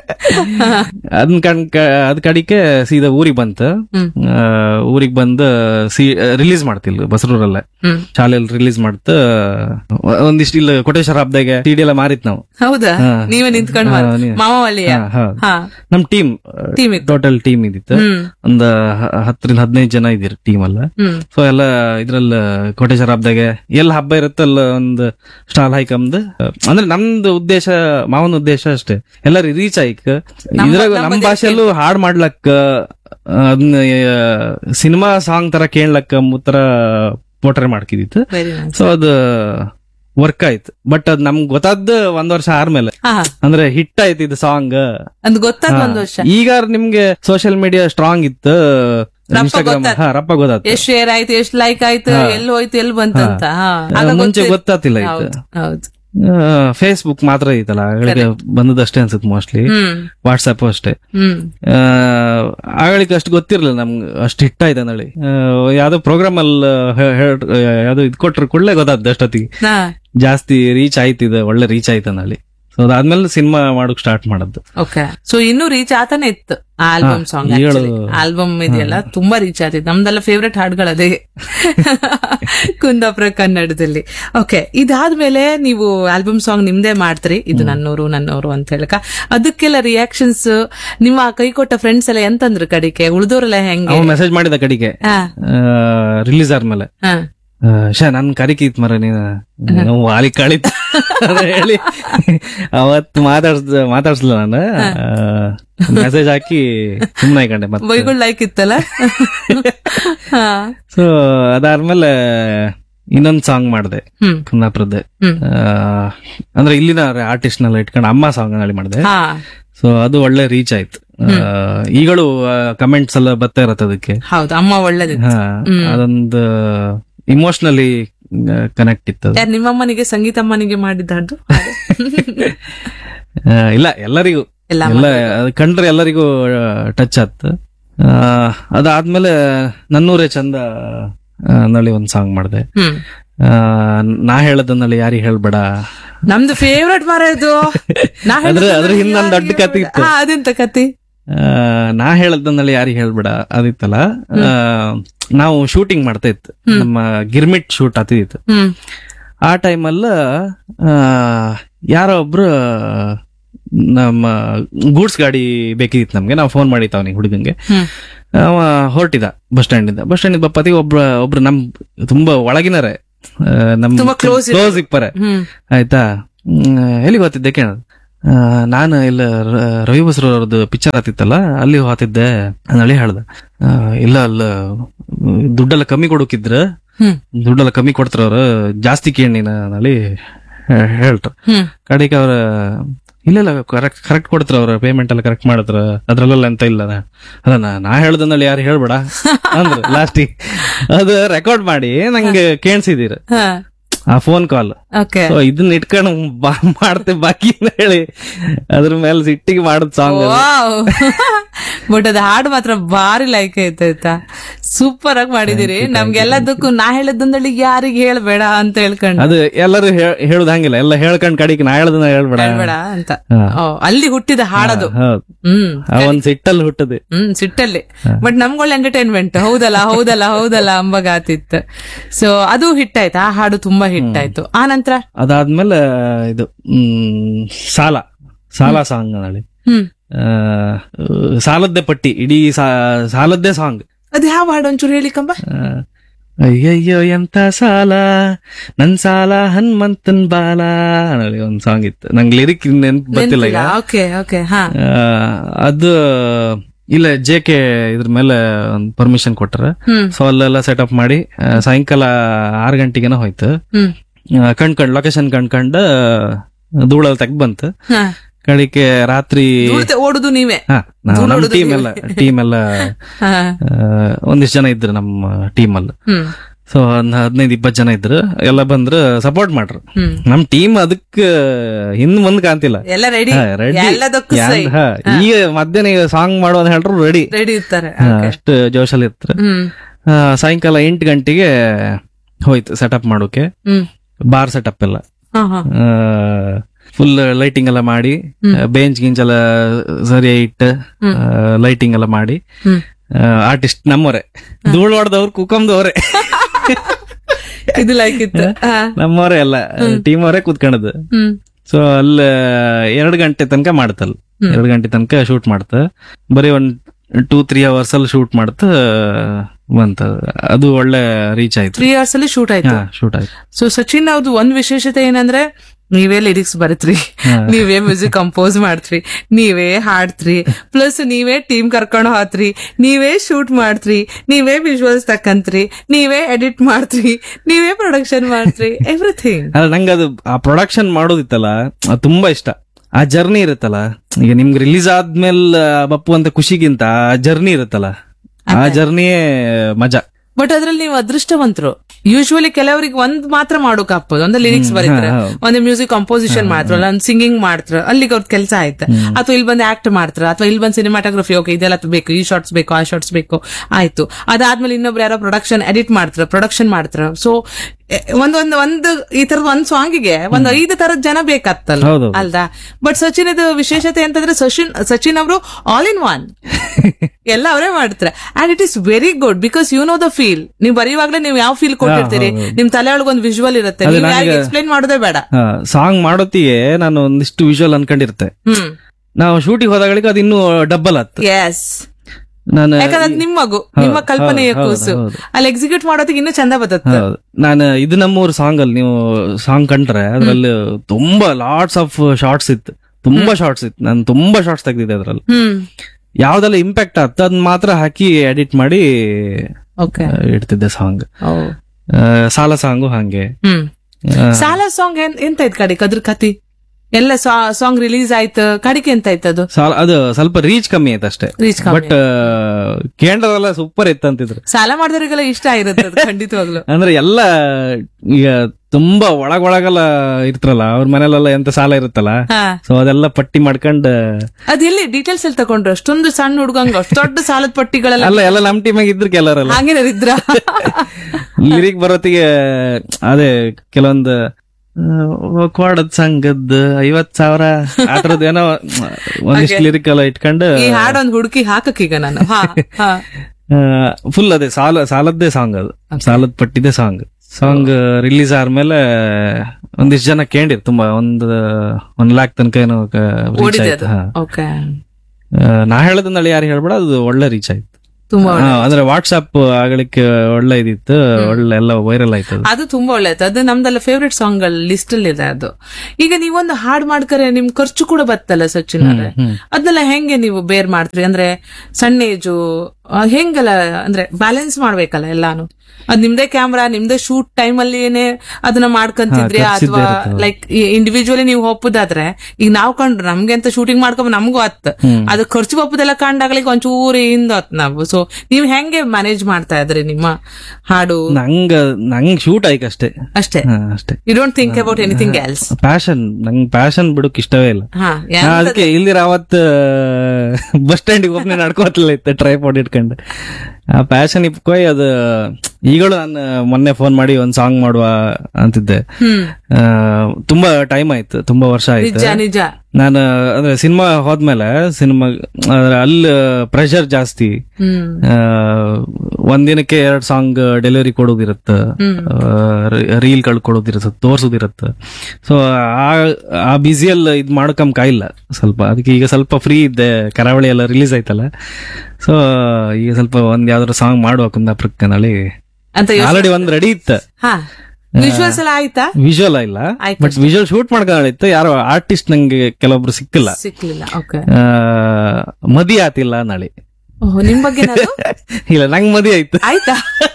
ಅದನ್ ಕಣ್ ಅದ್ ಕಡಿಕೆ ಸೀದಾ ಊರಿಗೆ ಬಂತ ಹ್ಮ್. ಊರಿಗೆ ಬಂದು ಸಿ ರಿಲೀಸ್ ಮಾಡ್ತಿಲ್ಲ ಬಸರೂರಲ್ಲೇ ಹ್ಮ್ ಶಾಲೆಯಲ್ಲಿ ರಿಲೀಸ್ ಮಾಡ್ತ ಒಂದಿಷ್ಟು ಇಲ್ಲ ಕೊಟೇಶ್ವರ ಹಬ್ಬದಾಗೆ ಸಿ ಡಿ ಎಲ್ಲ ಮಾರಿತ್ ನಾವು ಹೌದಾ ಹಾ. ನೀವೇ ನಿಂತ್ಕೊಂಡ್ ಹಾ, ಮಾಡು. ನೀವೇ. ಮಾವ ಒಳ್ಳೆಯ ಹಾ, ಹೌದು. ಹಾ ನಮ್ ಟೀಮ್ Team ಇತ್ತು. ಟೋಟಲ್ ಟೀಮ್ ಇದಿತ್ತು ಹ್ಮ್ ಒಂದ್ ಹ- ಹತ್ತರಿಂದ ಹದಿನೈದು ಜನ ಇದ್ದೀರಿ ಟೀಮ್ ಅಲ್ಲ ಹ್ಮ್ ಸೊ ಎಲ್ಲ ಇದ್ರಲ್ಲ ಕೋಟೇಶ್ವರ ಹಬ್ಬದಾಗೆ ಎಲ್ಲ ಹಬ್ಬ ಇರುತ್ತಲ್ಲ ಒಂದು ಸ್ಟಾಲ್ ಹಾಕಂದು ಅಂದ್ರೆ ನಮ್ದು ಉದ್ದೇಶ ಮಾವನ ಉದ್ದೇಶ ಅಷ್ಟೇ ಎಲ್ಲರಿ ರೀಚ್ ಆಯ್ಕ ನಮ್ಮ- ಇದ್ರಾಗ ನಮ್ಮ ನಮ್ ದೇಶ ಭಾಷೆಯಲ್ಲೂ ಹಾಡ್ ಮಾಡ್ಲಕ್ಕ ಅದನ್ನ ಸಿನಿಮಾ ಸಾಂಗ್ ತರ ಕೇಳ್ಲಕ್ಕ ಮುತ್ತರ ಪೋಟ್ರೆ ಮಾಡ್ಕಿದಿತ್ತು ವೆರಿ ನೈಸ್ ಸೊ ಅದು ವರ್ಕ್ ಆಯ್ತು ಬಟ್ ಅದ್ ನಮ್ಗ್ ಗೊತ್ತಾದ ಒಂದ್ ವರ್ಷ ಆದ್ಮೇಲೆ ಹಾ ಅಂದ್ರೆ ಹಿಟ್ ಆಯ್ತು ಇದು ಸಾಂಗ್ ಅಂದ್ ಗೊತ್ತಾಗ ಒಂದ್ ವರ್ಷ ಈಗ ನಿಮ್ಗೆ ಸೋಷಿಯಲ್ ಮೀಡಿಯಾ ಸ್ಟ್ರಾಂಗ್ ಇತ್ತು ರಪ್ಪ ಇನ್ಸ್ಟಾಗ್ರಾಮ್ ಗೊತ್ತಾತ್. ಹಾ ರಪ್ಪ ಗೊತ್ತಾಯ್ತು ಎಷ್ಟ್ ಶೇರ್ ಆಯ್ತು ಎಷ್ಟ್ ಲೈಕ್ ಆಯ್ತು ಎಲ್ಲಿ ಹೋಯ್ತು ಎಲ್ಲಿ ಬಂತಂತ ಹಾ ಆಗ ಮುಂಚೆ ಗೊತ್ತಿತ್ತು. ಗೊತ್ತಾತಿಲ್ಲ ಇದು ಹೌದು ಹೌದು ಫೇಸ್ಬುಕ್ ಮಾತ್ರ ಐತಲ್ಲ ಆಗಳಿಗೆ ಬಂದದಷ್ಟೇ ಅನ್ಸುತ್ತೆ ಮೋಸ್ಟ್ಲಿ ಹ್ಮ್ ವಾಟ್ಸ್ಆಪ್ ಅಷ್ಟೇ ಹ್ಮ್ ಆಗಳಿಗೆ ಅಷ್ಟು ಗೊತ್ತಿರ್ಲಿಲ್ಲ ನಮ್ಗೆ ಅಷ್ಟು ಹಿಟ್ ಆಯ್ತು ಅಂದಳಿ ಯಾವ್ದೋ ಪ್ರೋಗ್ರಾಮ್ ಅಲ್ಲಿ ಹೇ- ಹೇಳ್- ಯಾವ್ದೋ ಇದ್ ಕೊಟ್ರು ಕೂಡಲೇ ಗೊತ್ತಾದ್ ಅಷ್ಟೊತ್ತಿಗೆ ಹಾ ಜಾಸ್ತಿ ರೀಚ್ ಆಯ್ತು ಇದು ಒಳ್ಳೆ ರೀಚ್ ಆಯ್ತು ಅಂದಳಿ ಸೊ ಅದಾದ್ಮೇಲೆ ಸಿನಿಮಾ ಮಾಡೋಕ್ ಸ್ಟಾರ್ಟ್ ಮಾಡದ್ದು ಓಕೆ ಸೊ ಇನ್ನೂ ರೀಚ್ ಆತಾನೆ ಇತ್ತು ಆಲ್ಬಮ್ ಹಾ, ಸಾಂಗ್ ಏಳು- ಆಲ್ಬಮ್ ಇದೆಯಲ್ಲ ತುಂಬಾ ರೀಚ್ ಆಗ್ತಿತ್ತು ನಮ್ದೆಲ್ಲ ಫೇವ್ರೆಟ್ ಹಾಡುಗಳು ಅದೇ ಕುಂದಾಪುರ ಕನ್ನಡದಲ್ಲಿ ಓಕೆ ಇದಾದ್ಮೇಲೆ ನೀವು ಆಲ್ಬಮ್ ಸಾಂಗ್ ನಿಮ್ದೇ ಮಾಡ್ತೀರಿ ಇದು ನನ್ನೂರು ನನ್ನೂರು ಅಂತ ಹೇಳಕ ಅದಕ್ಕೆಲ್ಲ ರಿಯಾಕ್ಷನ್ಸ್ ನಿಮ್ಮ ಕೈ ಕೊಟ್ಟ ಫ್ರೆಂಡ್ಸ್ ಎಲ್ಲ ಎಂತಂದ್ರು ಕಡಿಕೆ ಉಳ್ದೋರೆಲ್ಲ ಹೆಂಗೆ ಅವ ಮೆಸೇಜ್ ಮಾಡಿದ ಕಡೆಗೆ ಹಾ ರಿಲೀಸ್ ಆದ್ಮೇಲೆ ಹಾ ಆ, ಶಾ ನನ್ ಕರಿಕಿತ್ ಮರ ನೀನು ನಾವು ವಾಲಿ ಕಳಿತ್ ಅಂತ ಹೇಳಿ ಅವತ್ ಮಾತಾಡ್ಸ್ ಮಾತಾಡ್ಸ್ಲ ನಾನು ಮೆಸೇಜ್ ಹಾಕಿ ಸುಮ್ನೆ ಆಯ್ಕೊಂಡೆ ಮತ್ತೆ ಬೈಗಳು ಲೈಕ್ ಇತ್ತಲ್ಲ ಹಾ ಸೊ ಅದಾದ್ಮೇಲೆ ಇನ್ನೊಂದ್ ಸಾಂಗ್ ಮಾಡಿದೆ ಹ್ಮ್ ಕುಂದಾಪುರದ್ದೆ ಹ್ಮ್ ಆ, ಅಂದ್ರೆ ಇಲ್ಲಿನ ಆರ್ಟಿಸ್ಟ್ ನೆಲ್ಲ ಇಟ್ಕೊಂಡು ಅಮ್ಮ ಸಾಂಗ್ ನಲ್ಲಿ ಮಾಡಿದೆ ಹಾ ಸೊ ಅದು ಒಳ್ಳೆ ರೀಚ್ ಆಯ್ತು ಆ, ಈಗಳು ಕಮೆಂಟ್ಸ್ ಎಲ್ಲ ಬರ್ತಾ ಇರತ್ತೆ ಅದಕ್ಕೆ ಹೌದು ಅಮ್ಮ ಒಳ್ಳೇದಿತ್ತು ಹಾ ಅದೊಂದು ಇಮೋಷನಲಿ ಕನೆಕ್ಟ್ ಇತ್ತು ಅದು. ಯಾರ್ ನಿಮ್ಮಮ್ಮನಿಗೆ ಸಂಗೀತಮ್ಮನಿಗೆ ಮಾಡಿದ್ದ ಹಾಡು ಆ, ಇಲ್ಲ ಎಲ್ಲರಿಗೂ ಎಲ್ಲ ಎಲ್ಲ ಅದ್ ಕಂಡ್ರೆ ಎಲ್ಲರಿಗೂ ಟಚ್ ಆತ್ ಆ, ಅದಾದ್ಮೇಲೆ ನನ್ನೂರೇ ಚಂದ ಆ, ನಳಿ ಒಂದ್ ಸಾಂಗ್ ಮಾಡಿದೆ ಹ್ಮ್ ನಾ ಹೇಳದನ್ನಲ್ಲಿ ಯಾರಿಗೆ ಹೇಳ್ಬೇಡ ನಮ್ದು ಫೇವ್ರೆಟ್ ಮರ ಇದು ನಾ ಅದ್ರ ಹೇಳಿದ್ದು ಅದ್ರ ಹಿಂದ್ ಒಂದ್ ದೊಡ್ಡ ಕತೆ ಇತ್ತು ಹಾ, ಅದೆಂತ ಕತೆ ಆ, ನಾ ಹೇಳದನ್ನಲ್ಲಿ ಯಾರಿಗೆ ಹೇಳ್ಬೇಡ ಅದಿತ್ತಲ್ಲ ಆ, ನಾವು ಶೂಟಿಂಗ್ ಮಾಡ್ತಾ ಇತ್ತು ನಮ್ಮ ಗಿರ್ಮಿಟ್ ಶೂಟ್ ಆತಿತ್ತು ಹ್ಮ್ ಆ ಟೈಮಲ್ಲ ಯಾರೋ ಒಬ್ರು ನಮ್ಮ ಗೂಡ್ಸ್ ಗಾಡಿ ಬೇಕಿತ್ತು ನಮ್ಗೆ ನಾವು ಫೋನ್ ಮಾಡಿತ್ತು ಅವನಿಗೆ ಹುಡುಗಂಗೆ ಹ್ಮ್ ಅವ ಹೊರಟಿದ ಬಸ್ ಸ್ಟ್ಯಾಂಡ್ ಇಂದ ಬಸ್ ಸ್ಟ್ಯಾಂಡ್ ಬಪ್ಪತ್ತಿಗೆ ಒಬ್ರ ಒಬ್ರು ನಮ್ ತುಂಬಾ ಒಳಗಿನರೆ ಆ, ನಮ್ ತುಂಬಾ close ಇರೋರು. ಕ್ಲೋಸ್ ಇಪ್ಪರೆ ಹ್ಮ್ ಆಯ್ತಾ ಹ್ಮ್, ಎಲ್ಲಿಗೆ ಹೋಗ್ತಿದ್ದೆ ಕೇಳ ನಾನು ಇಲ್ಲ ರ- ರವಿ ಬಸ್ರು ಅವ್ರದ್ದು ಪಿಕ್ಚರ್ ಆತಿತ್ತಲ್ಲ ಅಲ್ಲಿ ಹೋಗ್ತಿದ್ದೆ ಅಂದಳಿ ಹೇಳ್ದ ಆ, ಇಲ್ಲ ಅಲ್ಲ ದುಡ್ಡೆಲ್ಲ ಕಮ್ಮಿ ಕೊಡೋಕಿದ್ರ ಹ್ಮ್ ದುಡ್ಡೆಲ್ಲ ಕಮ್ಮಿ ಕೊಡ್ತಾರ ಅವ್ರು ಜಾಸ್ತಿ ಕೇಳಿ ನೀನು ಅಂದಳಿ ಹೇಳ್ರು ಹ್ಮ್ ಕಡೆಗೆ ಅವ್ರ ಇಲ್ಲ ಇಲ್ಲ ಕರೆಕ್ಟ್ ಕರೆಕ್ಟ್ ಕೊಡ್ತಾರ ಅವ್ರ ಪೇಮೆಂಟ್ ಎಲ್ಲ ಕರೆಕ್ಟ್ ಮಾಡತ್ರ ಅದ್ರಲ್ಲೆಲ್ಲ ಎಂತ ಇಲ್ಲ ಅಲ್ಲ ನಾ ನಾ ಹೇಳ್ದಂದಲ್ಲಿ ಯಾರು ಹೇಳ್ಬೇಡ ಅಂದ್ರ ಲಾಸ್ಟಿಗೆ ಅದು ರೆಕಾರ್ಡ್ ಮಾಡಿ ನಂಗೆ ಕೇಳಿಸಿದೀರ ಹಾ ಆ ಫೋನ್ ಕಾಲ್ ಓಕೆ ಸೊ ಇದನ್ನ ಇಟ್ಕೊಂಡು ಬಾ ಮಾಡ್ತೆ ಬಾಕಿ ಅಂತ ಹೇಳಿ ಅದ್ರ ಮೇಲೆ ಸಿಟ್ಟಿಗೆ ಮಾಡದ್ ಸಾಂಗ್ ವಾವ್ ಬಟ್ ಅದ್ ಹಾಡು ಮಾತ್ರ ಭಾರಿ ಲೈಕ್ ಐತೆ ಆಯ್ತಾ ಸೂಪರ್ ಆಗಿ ಮಾಡಿದಿರಿ ನಮ್ಗೆಲ್ಲದಕ್ಕೂ ನಾ ಹೇಳಿದ್ದಂದಳಿ ಯಾರಿಗ್ ಹೇಳ್ಬೇಡ ಅಂತ ಹೇಳ್ಕೊಂಡು ಅದು ಎಲ್ಲರೂ ಹೇಳ್- ಹೇಳುದ್ ಹಂಗಿಲ್ಲ ಎಲ್ಲ ಹೇಳ್ಕೊಂಡ್ ಕಡೆಗೆ ನಾ ಹೇಳ್ದನ್ನ ಹೇಳ್ಬೇಡ ಹೇಳ್ಬೇಡ ಅಂತ ಹಾ. ಓ, ಅಲ್ಲಿ ಹುಟ್ಟಿದ ಹಾಡದು ಹೌದು ಹ್ಮ್ ಆ ಒಂದ್ ಸಿಟ್ಟಲ್ಲಿ ಹುಟ್ಟದೆ ಹ್ಮ್ ಸಿಟ್ಟಲ್ಲಿ ಬಟ್ ನಮ್ಗೊಳ್ಳೆ ಎಂಟರ್ಟೈನ್ಮೆಂಟ್ ಹೌದಲ್ಲ ಹೌದಲ್ಲ ಹೌದಲ್ಲ ಅಂಬಾಗ ಆತಿತ್ತು ಸೊ ಅದು ಹಿಟ್ ಆಯ್ತು ಆ ಹಾಡು ತುಂಬಾ ಹಿಟ್ ಆಯ್ತು ಆ ನಂತರ ಅದಾದ್ಮೇಲೆ ಇದು ಹ್ಮ್ ಸಾಲ ಸಾಲ ಸಾಂಗ್ ನಳಿ ಹ್ಮ್ ಸಾಲದ್ದೇ ಪಟ್ಟಿ ಇಡೀ ಸಾ- ಸಾಲದ್ದೇ ಸಾಂಗ್ ಅದ್ ಯಾವ ಹಾಡು ಒಂಚೂರು ಹೇಳಿ ಕಂಬ ಅಯ್ಯಯ್ಯೋ ಎಂತ ಸಾಲ ನನ್ ಸಾಲ ಹನುಮಂತನ್ ಬಾಲ ಅನ್ನಳಿ ಒಂದ್ ಸಾಂಗ್ ಇತ್ತು ನಂಗೆ ಲಿರಿಕ್ ನೆನ್ಪು ಬರ್ತಿಲ್ಲ ಈಗ ಓಕೆ ಓಕೆ ಹಾ ಆ, ಅದು ಇಲ್ಲ ಜೆ ಕೆ ಇದ್ರ ಮೇಲೆ ಒಂದು ಪರ್ಮಿಷನ್ ಕೊಟ್ರ ಹ್ಮ್ ಸೊ ಅಲ್ಲೆಲ್ಲ ಸೆಟಪ್ ಮಾಡಿ ಆ, ಸಾಯಂಕಾಲ ಆರು ಗಂಟೆಗೆನ ಹೋಯ್ತು ಹ್ಮ್ ಆ, ಕಣ್ಕಂಡ್ ಲೊಕೇಶನ್ ಕಣ್ಕಂಡ್ ಧೂಳಲ್ಲಿ ತೆಗ್ ಬಂತು ಹಾ ಕಡಿಕೆ ರಾತ್ರಿ ಧೂಳ್ತೆ ಓಡುದು ನೀವೇ ಹಾ ನಾವು ಧೂಳ್ ನಮ್ಮ ಹೊಡ್ದು ಟೀಮ್ ಎಲ್ಲ ಟೀಮ್ ಎಲ್ಲ ಹಾ ಆ, ಒಂದಿಷ್ಟು ಜನ ಇದ್ರು ನಮ್ಮ ಟೀಮ್ ಅಲ್ಲಿ ಹ್ಮ್ ಸೊ ಒಂದ್ ಹದಿನೈದು ಇಪ್ಪತ್ತು ಜನ ಇದ್ರು ಎಲ್ಲ ಬಂದ್ರು ಸಪೋರ್ಟ್ ಮಾಡ್ರು ಹ್ಮ್ ನಮ್ ಟೀಮ್ ಅದಕ್ಕ ಹಿಂದ್ ಮುಂದ್ ಕಾಣ್ತಿಲ್ಲ ಎಲ್ಲ ರೆಡಿ ಹಾ, ready. ಎಲ್ಲದಕ್ಕೂ ಸೈ ಯಾನ್- ಹಾ, ಈಗ ಮಧ್ಯಾಹ್ನ ಸಾಂಗ್ ಮಾಡೋ ಅಂತ ಹೇಳ್ರು ರೆಡಿ ರೆಡಿ ಇರ್ತಾರೆ ಅಷ್ಟು ಜೋಶಲ್ಲಿ ಇರ್ತಾರೆ ಹ್ಮ್ ಆ, ಸಾಯಂಕಾಲ ಎಂಟು ಗಂಟೆಗೆ ಹೋಯ್ತು ಸೆಟಪ್ ಮಾಡೋಕೆ ಹ್ಮ್ ಬಾರ್ ಸೆಟಪ್ ಎಲ್ಲ ಹಾ ಹಾ ಫುಲ್ ಲೈಟಿಂಗ್ ಎಲ್ಲ ಮಾಡಿ ಬೆಂಚ್ ಗಿಂಚ್ ಎಲ್ಲ ಸರಿಯಾಗಿ ಇಟ್ಟು ಲೈಟಿಂಗ್ ಎಲ್ಲ ಮಾಡಿ ಹ್ಮ್ ಆರ್ಟಿಸ್ಟ್ ನಮ್ಮವರೇ ಧೂಳು ಹೊಡೆದವ್ರು ಕುಕಮ್ದವ್ರೆ ಇದು ಲೈಕ್ ಇತ್ತು ಹಾ ನಮ್ಮವರೇ ಎಲ್ಲ ಟೀಮ್ ಅವರೇ ಕೂತ್ಕೊಂಡದ್ದು ಹ್ಮ್ ಸೊ ಅಲ್ಲ ಎರಡು ಗಂಟೆ ತನಕ ಮಾಡ್ತಲ್ ಎರಡು ಗಂಟೆ ತನಕ ಶೂಟ್ ಮಾಡ್ತ ಬರೀ ಒಂದ್ ಟೂ ತ್ರೀ ಅವರ್ಸ್ ಅಲ್ಲಿ ಶೂಟ್ ಮಾಡ್ತ ಬಂತ ಅದು ಒಳ್ಳೆ ರೀಚ್ ಆಯ್ತು ತ್ರೀ ಅವರ್ಸ್ ಅಲ್ಲಿ ಶೂಟ್ ಆಯ್ತು ಶೂಟ್ ಆಯ್ತು ಸೊ ಸಚಿನ್ ಅವ್ರದ್ದು ಒಂದ್ ವಿಶೇಷತೆ ಏನಂದ್ರೆ ನೀವೇ ಲಿರಿಕ್ಸ್ ಬರತ್ರಿ ನೀವೇ ಮ್ಯೂಸಿಕ್ ಕಂಪೋಸ್ ಮಾಡ್ತ್ರಿ ನೀವೇ ಹಾಡ್ತ್ರಿ ಪ್ಲಸ್ ನೀವೇ ಟೀಮ್ ಕರ್ಕೊಂಡು ಹೋತ್ರಿ ನೀವೇ ಶೂಟ್ ಮಾಡ್ತ್ರಿ ನೀವೇ ವಿಜುವಲ್ಸ್ ತಕ್ಕಂತ್ರಿ ನೀವೇ ಎಡಿಟ್ ಮಾಡ್ತ್ರಿ ನೀವೇ ಪ್ರೊಡಕ್ಷನ್ ಮಾಡ್ತ್ರಿ ಎವ್ರಿಥಿಂಗ್ ಅಲ್ಲ ನಂಗೆ ಅದು ಆ ಪ್ರೊಡಕ್ಷನ್ ಮಾಡೋದಿತ್ತಲ್ಲ ಅದು ತುಂಬಾ ಇಷ್ಟ ಆ ಜರ್ನಿ ಇರುತ್ತಲ್ಲ ಈಗ ನಿಮ್ಗೆ ರಿಲೀಸ್ ಆದ್ಮೇಲೆ ಬಪ್ಪು ಅಂತ ಖುಷಿಗಿಂತ ಆ ಜರ್ನಿ ಇರುತ್ತಲ್ಲ ಆ ಜರ್ನಿಯೇ ಮಜಾ ಬಟ್ ಅದ್ರಲ್ಲಿ ನೀವು ಅದೃಷ್ಟವಂತರು ಯೂಶುವಲಿ ಕೆಲವರಿಗೆ ಒಂದ್ ಮಾತ್ರ ಮಾಡೋಕ್ ಆಗ್ಬೋದು ಒಂದು ಲಿರಿಕ್ಸ್ ಬರೀತಾರೆ ಹಾ, ಹೌದು. ಒಂದು ಮ್ಯೂಸಿಕ್ ಕಂಪೋಸಿಷನ್ ಮಾಡ್ತಾರಲ್ಲ ಒಂದು ಸಿಂಗಿಂಗ್ ಮಾಡ್ತಾರ ಅಲ್ಲಿಗೆ ಅವ್ರ ಕೆಲಸ ಆಯ್ತು ಅಥವಾ ಇಲ್ಲಿ ಬಂದು ಆಕ್ಟ್ ಮಾಡ್ತಾರ ಅಥವಾ ಇಲ್ಲಿ ಬಂದು ಸಿನಿಮಾಟೋಗ್ರಫಿ ಓಕೆ ಇದೆಲ್ಲ ಬೇಕು ಈ ಶಾರ್ಟ್ಸ್ ಬೇಕು ಆ ಶಾರ್ಟ್ಸ್ ಬೇಕು ಆಯ್ತು ಅದಾದ್ಮೇಲೆ ಇನ್ನೊಬ್ರು ಯಾರೋ ಪ್ರೊಡಕ್ಷನ್ ಎಡಿಟ್ ಮಾಡ್ತಾರ ಪ್ರೊಡಕ್ಷನ್ ಮಾಡ್ತಾರ ಸೊ ಒಂದೊಂದು ಒಂದು ಈ ತರದ ಒಂದ್ ಸಾಂಗಿಗೆ ಒಂದ್ ಐದು ತರದ ಜನ ಬೇಕಾಗ್ತಲ್ಲ ಹೌದು ಅಲ್ದಾ ಬಟ್ ಸಚಿನ್ ಇದು ವಿಶೇಷತೆ ಅಂತಂದ್ರೆ ಸಚಿನ್ ಸಚಿನ್ ಅವರು ಆಲ್ ಇನ್ ಒನ್ ಎಲ್ಲ ಅವರೇ ಮಾಡ್ತಾರೆ and it is very good because you know the feel ನೀವು ಬರೆಯುವಾಗ್ಲೇ ನೀವು ಯಾವ ಫೀಲ್ ಕೊಟ್ಟಿರ್ತೀರಿ ನಿಮ್ ತಲೆ ಒಳಗೆ ಒಂದು ವಿಜುವಲ್ ಇರುತ್ತೆ ನೀವು ಯಾರಿಗೆ ಎಕ್ಸ್ಪ್ಲೈನ್ ಮಾಡೋದೇ ಬೇಡ ಸಾಂಗ್ ಮಾಡೋತ್ತಿಗೆ ನಾನು ಒಂದಿಷ್ಟು ವಿಜುವಲ್ ಅನ್ಕೊಂಡಿರ್ತೆ ಹ್ಮ್ ನಾವು ಶೂಟಿಂಗ್ ಹೋದಾಗಳಿಗೆ ಅದು ಇನ್ನೂ ಡಬ್ಬಲ್ ಆತ್ ಎಸ್ ನಾನು ಯಾಕಂದ್ರೆ ಅದ್ ನಿಮ್ ಮಗು ನಿಮ್ಮ ಕಲ್ಪನೆಯ ಹೌದು, ಕೂಸು ಹೌದು. ಅಲ್ಲಿ ಎಕ್ಸಿಕ್ಯೂಟ್ ಮಾಡೋದಕ್ಕೆ ಇನ್ನೂ ಚಂದ ಬರುತ್ತೆ ಹೌದು ನಾನು ಇದು ನಮ್ಮೂರ್ ಸಾಂಗ್ ಅಲ್ಲಿ ನೀವು ಸಾಂಗ್ ಕಂಡ್ರೆ ಅದ್ರಲ್ಲಿ ತುಂಬಾ ಲಾಟ್ಸ್ ಆಫ್ ಶಾರ್ಟ್ಸ್ ಇತ್ತು ತುಂಬಾ ಶಾರ್ಟ್ಸ್ ಇತ್ತು ನಾನು ತುಂಬಾ ಶಾರ್ಟ್ಸ್ ತೆಗ್ದಿದ್ದೆ ಅದ್ರಲ್ಲಿ ಹ್ಮ್ ಯಾವ್ದೆಲ್ಲ ಇಂಪ್ಯಾಕ್ಟ್ ಆತ ಅದನ್ನ ಮಾತ್ರ ಹಾಕಿ ಎಡಿಟ್ ಮಾಡಿ ಓಕೆ ಆ, ಇಡ್ತಿದ್ದೆ ಸಾಂಗ್ ಸಾಲ ಸಾಂಗು ಹಂಗೆ ಹ್ಮ್ ಆ, ಸಾಲ ಸಾಂಗ್ ಎಂತ ಇತ್ತು ಕಡಿಕ್ ಅದ್ರ ಕತಿ ಎಲ್ಲ ಸಾಂಗ್ ರಿಲೀಸ್ ಆಯ್ತು ಕಡಿಕೆ ಎಂತ ಆಯ್ತು ಅದು ಸಾಲ ಅದು ಸ್ವಲ್ಪ ರೀಚ್ ಕಮ್ಮಿ ಆಯ್ತು ಅಷ್ಟೇ ರೀಚ್ ಬಟ್ ಕೇಂದ್ರದೆಲ್ಲ ಸೂಪರ್ ಇತ್ತು ಅಂತಿದ್ರು ಸಾಲ ಮಾಡಿದವರಿಗೆಲ್ಲ ಇಷ್ಟ ಆಗಿರುತ್ತೆ ಅದು ಖಂಡಿತವಾಗ್ಲು ಅಂದ್ರೆ ಎಲ್ಲ ಈಗ ತುಂಬಾ ಒಳಗೊಳಗೆಲ್ಲ ಇರ್ತಾರಲ್ಲ ಅವ್ರ ಮನೇಲೆಲ್ಲ ಎಂತ ಸಾಲ ಇರುತ್ತಲ್ಲ ಹಾ ಸೊ ಅದೆಲ್ಲ ಪಟ್ಟಿ ಮಾಡ್ಕೊಂಡ್ ಅದ್ ಎಲ್ಲಿ ಡೀಟೇಲ್ಸ್ ಎಲ್ಲಿ ತಗೊಂಡ್ರು ಅಷ್ಟೊಂದು ಸಣ್ಣ ಹುಡುಗಂಗ ಅಷ್ಟು ದೊಡ್ಡ ಸಾಲದ ಪಟ್ಟಿಗಳೆಲ್ಲ ಅಲ್ಲ ಎಲ್ಲ ನಮ್ ಟೀಮಾಗ ಇದ್ರು ಕೆಲವರೆಲ್ಲ ಹಂಗೇನಾರ ಇದ್ರ ಲಿರಿಕ್ ಬರೋತ್ತಿಗೆ ಅದೇ ಕೆಲವೊಂದು ಕೋಡದ್ ಸಂಘದ್ ಐವತ್ ಸಾವಿರ ಆ ಥರದ್ದು ಏನೋ ಒಂದಿಷ್ಟು ಲಿರಿಕ್ ಎಲ್ಲ ಇಟ್ಕೊಂಡು ಈ ಹಾಡೊಂದ್ ಹುಡುಕಿ ಹಾಕಕ್ಕೀಗ ನಾನು ಹಾ ಹಾ ಫುಲ್ ಅದೇ ಸಾಲ ಸಾಲದ್ದೇ ಸಾಂಗ್ ಅದು ಸಾಲದ್ ಪಟ್ಟಿದೆ ಸಾಂಗ್ ಸಾಂಗ್ ರಿಲೀಸ್ ಆದ್ಮೇಲೆ ಒಂದಿಷ್ಟು ಜನ ಕೇಳಿರ್ ತುಂಬಾ ಒಂದು ಒಂದ್ ಲ್ಯಾಕ್ ತನಕ ಏನೋ ರೀಚ್ ಓಡಿದೆ ಆಯ್ತು ಅದು ಹಾ. ಓಕೆ ಆ, ನಾ ಹೇಳದಂದ್ರೆ ಯಾರು ಹೇಳ್ಬೇಡ ಅದು ಒಳ್ಳೆ ರೀಚ್ ಆಯ್ತು ತುಂಬಾ ಹಾ, ಅಂದ್ರೆ ವಾಟ್ಸ್ಆಪ್ ಆಗಲಿಕ್ಕೆ ಒಳ್ಳೆ ಇದಿತ್ತು ಒಳ್ಳೆ ಎಲ್ಲ ವೈರಲ್ ಆಯ್ತು ಅದು. ಅದು ತುಂಬಾ ಒಳ್ಳೇದು ಅದು ನಮ್ದೆಲ್ಲ ಫೇವ್ರೆಟ್ ಸಾಂಗ್ ಲಿಸ್ಟ್ ಅಲ್ಲಿ ಇದೆ ಅದು ಈಗ ನೀವೊಂದು ಹಾಡ್ ಮಾಡ್ಕರೆ ನಿಮ್ ಖರ್ಚು ಕೂಡ ಬತ್ತಲ್ಲ ಸಚಿನ್ ಅವ್ರೆ ಅದನ್ನೆಲ್ಲ ಹೆಂಗೆ ನೀವು ಬೇರ್ ಮಾಡ್ತೀರಿ ಅಂದ್ರೆ ಸಣ್ಣ ಏಜು ಹೆಂಗೆಲ್ಲ ಅಂದ್ರೆ ಬ್ಯಾಲೆನ್ಸ್ ಮಾಡ್ಬೇಕಲ್ಲ ಎಲ್ಲಾನು ಅದ್ ನಿಮ್ದೇ ಕ್ಯಾಮ್ರಾ ನಿಮ್ದೇ ಶೂಟ್ ಟೈಮ್ ಅಲ್ಲಿ ಏನೇ ಅದನ್ನ ಮಾಡ್ಕಂತಿದ್ರಿ ಹಾ, ಖರ್ಚಿದ್ದೇ ಅಥವಾ ಇರುತ್ತೆ. ಲೈಕ್ ಇಂಡಿವಿಜುವಲಿ ನೀವು ಒಪ್ಪುದಾದ್ರೆ ಈಗ ನಾವ್ ಕಂಡ್ರು ನಮ್ಗೆ ಅಂತ ಶೂಟಿಂಗ್ ಮಾಡ್ಕೊಂಡ್ ನಮಗೂ ಅತ್ ಅದು ಖರ್ಚು ಒಪ್ಪದೆಲ್ಲ ಕಂಡಾಗ್ಲಿಕ್ಕೆ ಒಂಚೂರು ಹಿಂದ್ ಅತ್ ನಾವು ಸೊ ನೀವ್ ಹೆಂಗೆ ಮ್ಯಾನೇಜ್ ಮಾಡ್ತಾ ಇದ್ರಿ ನಿಮ್ಮ ಹಾಡು ನಂಗ ನಂಗ್ ಶೂಟ್ ಆಯ್ಕೆ ಅಷ್ಟೇ ಅಷ್ಟೇ ಹಾ, ಅಷ್ಟೇ you don't think about anything else passion ನಂಗ್ ಪ್ಯಾಷನ್ ಬಿಡಕ್ ಇಷ್ಟವೇ ಇಲ್ಲ ಹಾ ನಾ ಅದಕ್ಕೆ ಇಲ್ದಿರ ಅವತ್ ಬಸ್ ಸ್ಟ್ಯಾಂಡಿಗೆ ಒಬ್ಬನೇ ನಡ್ಕೋತಿಲ್ಲ ಇತ್ತು ಟ್ರೈಪಾಡ್ ಇಟ್ಕೊಂಡು ಆ ಪ್ಯಾಷನ್ ಇಪ್ಕೊಯ್ ಅದು ಈಗಳು ನಾನು ಮೊನ್ನೆ ಫೋನ್ ಮಾಡಿ ಒಂದ್ ಸಾಂಗ್ ಮಾಡುವ ಅಂತಿದ್ದೆ ಹ್ಮ್ ಆ, ತುಂಬಾ ಟೈಮ್ ಆಯ್ತು ತುಂಬಾ ವರ್ಷ ಆಯ್ತು ನಿಜ ನಿಜ ನಾನು ಅಂದ್ರೆ ಸಿನಿಮಾ ಹೋದ್ಮೇಲೆ ಸಿನಿಮಾ ಅಲ್ಲಿ ಪ್ರೆಷರ್ ಜಾಸ್ತಿ ಹ್ಮ್ ಆ, ಒಂದಿನಕ್ಕೆ ಎರಡ್ ಸಾಂಗ್ ಡೆಲಿವರಿ ಕೊಡೋದಿರತ್ತ ರೀಲ್ ಗಳು ಕೊಡೋದಿರತ್ತ ತೋರ್ಸೋದಿರತ್ತ ಸೊ ಆ ಆ ಬ್ಯುಸಿಯಲ್ಲಿ ಇದ್ ಮಾಡ್ಕಮ್ ಕಾಯಿಲ್ಲ ಸ್ವಲ್ಪ ಅದಕ್ಕೆ ಈಗ ಸ್ವಲ್ಪ ಫ್ರೀ ಇದ್ದೆ ಕರಾವಳಿ ಎಲ್ಲ ರಿಲೀಸ್ ಆಯ್ತಲ್ಲ ಸೊ ಈಗ ಸ್ವಲ್ಪ ಒಂದ್ ಯಾವ್ದಾದ್ರು ಸಾಂಗ್ ಮಾಡುವ ಕುಂದಾಪುರಕ್ಕೆ ನಾಳೆ ಅಂತ ಯೋಚ್- ಆಲ್ರೆಡಿ ಒಂದ್ ರೆಡಿ ಇತ್ತ ಹಾ ವಿಜುವಲ್ಸ್ ಎಲ್ಲ ಆಯ್ತಾ ವಿಜುವಲ್ ಇಲ್ಲ ಆಯ್ತು ಬಟ್ ವಿಜುವಲ್ ಶೂಟ್ ಮಾಡ್ಕೊಂಡಿತ್ತು ಯಾರೋ ಆರ್ಟಿಸ್ಟ್ ನಂಗೆ ಕೆಲವೊಬ್ರು ಸಿಕ್ಕಿಲ್ಲ ಸಿಕ್ಲಿಲ್ಲ ಓಕೆ ಆ, ಮದಿ ಆತಿಲ್ಲ ನಾಳೆ ಓಹ್ ನಿಮ್ ಬಗ್ಗೆ ಏನಾದ್ರು? ಇಲ್ಲ ನಂಗ್ ಮದಿ ಆಯ್ತು ಆಯ್ತಾ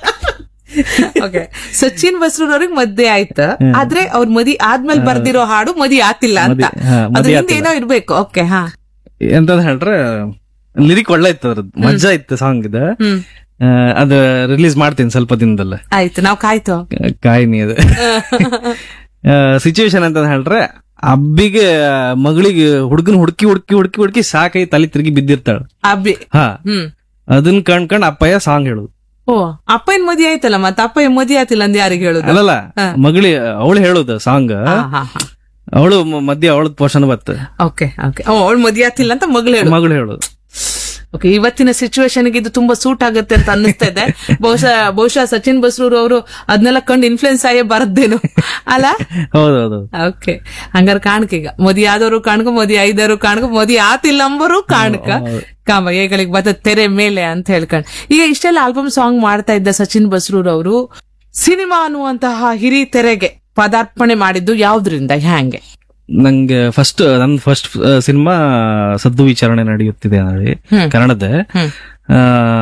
ಓಕೆ ಸಚಿನ್ ಬಸ್ರೂರ್ ಅವ್ರಿಗೆ ಮದ್ವೆ ಆಯ್ತು ಆದ್ರೆ ಅವ್ರ ಮದಿ ಆದ್ಮೇಲೆ ಬರ್ದಿರೋ ಹಾಡು ಮದಿ ಆತಿಲ್ಲ ಅಂತ ಮದಿ- ಹಾ, ಅದ್ರ ಮದಿ ಹಿಂದೆ ಏನೋ ಇರ್ಬೇಕು ಓಕೆ ಹಾ ಎಂತಂದ್ ಹೇಳ್ರೆ ಲಿರಿಕ್ ಒಳ್ಳೆ ಇತ್ತು ಅದ್ರದ್ದು ಮಜಾ ಇತ್ತು ಸಾಂಗ್ ಇದು ಹ್ಮ್ ಆ, ಅದು ರಿಲೀಸ್ ಮಾಡ್ತೀನಿ ಸ್ವಲ್ಪ ದಿನದಲ್ಲ ಆಯ್ತು ನಾವ್ ಕಾಯ್ತು ಕಾಯಿನಿ ಅದು ಸಿಚುವೇಶನ್ ಅಂತ ಹೇಳ್ರೆ ಅಬ್ಬಿಗೆ ಮಗಳಿಗೆ ಹುಡುಗನ್ ಹುಡುಕಿ ಹುಡುಕಿ ಹುಡುಕಿ ಹುಡುಕಿ ಸಾಕೈ ತಲೆ ತಿರುಗಿ ಬಿದ್ದಿರ್ತಾಳ ಅಬ್ಬಿ ಹಾ ಹ್ಮ್ ಅದನ್ನ ಕಂಡ್ಕೊಂಡ್ ಅಪ್ಪಯ್ಯ ಸಾಂಗ್ ಹೇಳುದು ಓ ಅಪ್ಪನ್ ಮದಿ ಆಯ್ತಲ್ಲ ಮತ್ತೆ ಅಪ್ಪ ಮದಿ ಆತಿಲ್ಲ ಅಂದ್ ಯಾರಿಗೆ ಹೇಳುದು ಅಲ್ಲಲ್ಲ ಮಗಳಿ ಅವಳು ಹೇಳುದು ಸಾಂಗ್ ಹಾ ಹಾ ಹಾ ಅವಳು ಮಧ್ಯ ಅವಳದ್ ಪೋರ್ಷನ್ ಬತ್ತ ಓಕೆ ಓಕೆ ಅವಳು ಮದಿ ಆತಿಲ್ಲ ಅಂತ ಮಗಳು ಹೇಳು ಮಗಳು ಹೇಳುದು ಓಕೆ ಇವತ್ತಿನ ಸಿಚುವೇಶನ್ ಇದು ತುಂಬಾ ಸೂಟ್ ಆಗುತ್ತೆ ಅಂತ ಅನ್ನಿಸ್ತಾ ಇದೆ ಬಹುಶಃ ಬಹುಶಃ ಸಚಿನ್ ಬಸ್ರೂರ್ ಅವರು ಅದನ್ನೆಲ್ಲ ಕಂಡು ಇನ್ಫ್ಲುಯೆನ್ಸ್ ಆಗೇ ಬರದ್ದೇನು ಅಲ್ಲ ಹೌದೌದು ಓಕೆ ಹಂಗಾರೆ ಕಾಣಕ ಈಗ ಮದಿ ಆದವರು ಕಾಣ್ಕ ಮದಿ ಐದವರು ಕಾಣ್ಕ ಮದಿ ಆತಿಲ್ಲ ಅಂಬರು ಕಾಣ್ಕ ಕಾಮ ಏಗಳಿಗೆ ಬತ್ತ ತೆರೆ ಮೇಲೆ ಅಂತ ಹೇಳ್ಕೊಂಡ್ ಈಗ ಇಷ್ಟೆಲ್ಲ ಆಲ್ಬಮ್ ಸಾಂಗ್ ಮಾಡ್ತಾ ಇದ್ದ ಸಚಿನ್ ಬಸ್ರೂರ್ ಅವರು ಸಿನಿಮಾ ಅನ್ನುವಂತಹ ಹಿರಿ ತೆರೆಗೆ ಪದಾರ್ಪಣೆ ಮಾಡಿದ್ದು ಯಾವ್ದ್ರಿಂದ ಹ್ಯಾಂಗೆ ನಂಗೆ ಫಸ್ಟ್ ನನ್ ಫಸ್ಟ್ ಸಿನಿಮಾ ಸದ್ದು ವಿಚಾರಣೆ ನಡೆಯುತ್ತಿದೆ ನೋಡಿ ಹ್ಮ್. ಕನ್ನಡದ ಹ್ಮ್. ಆ,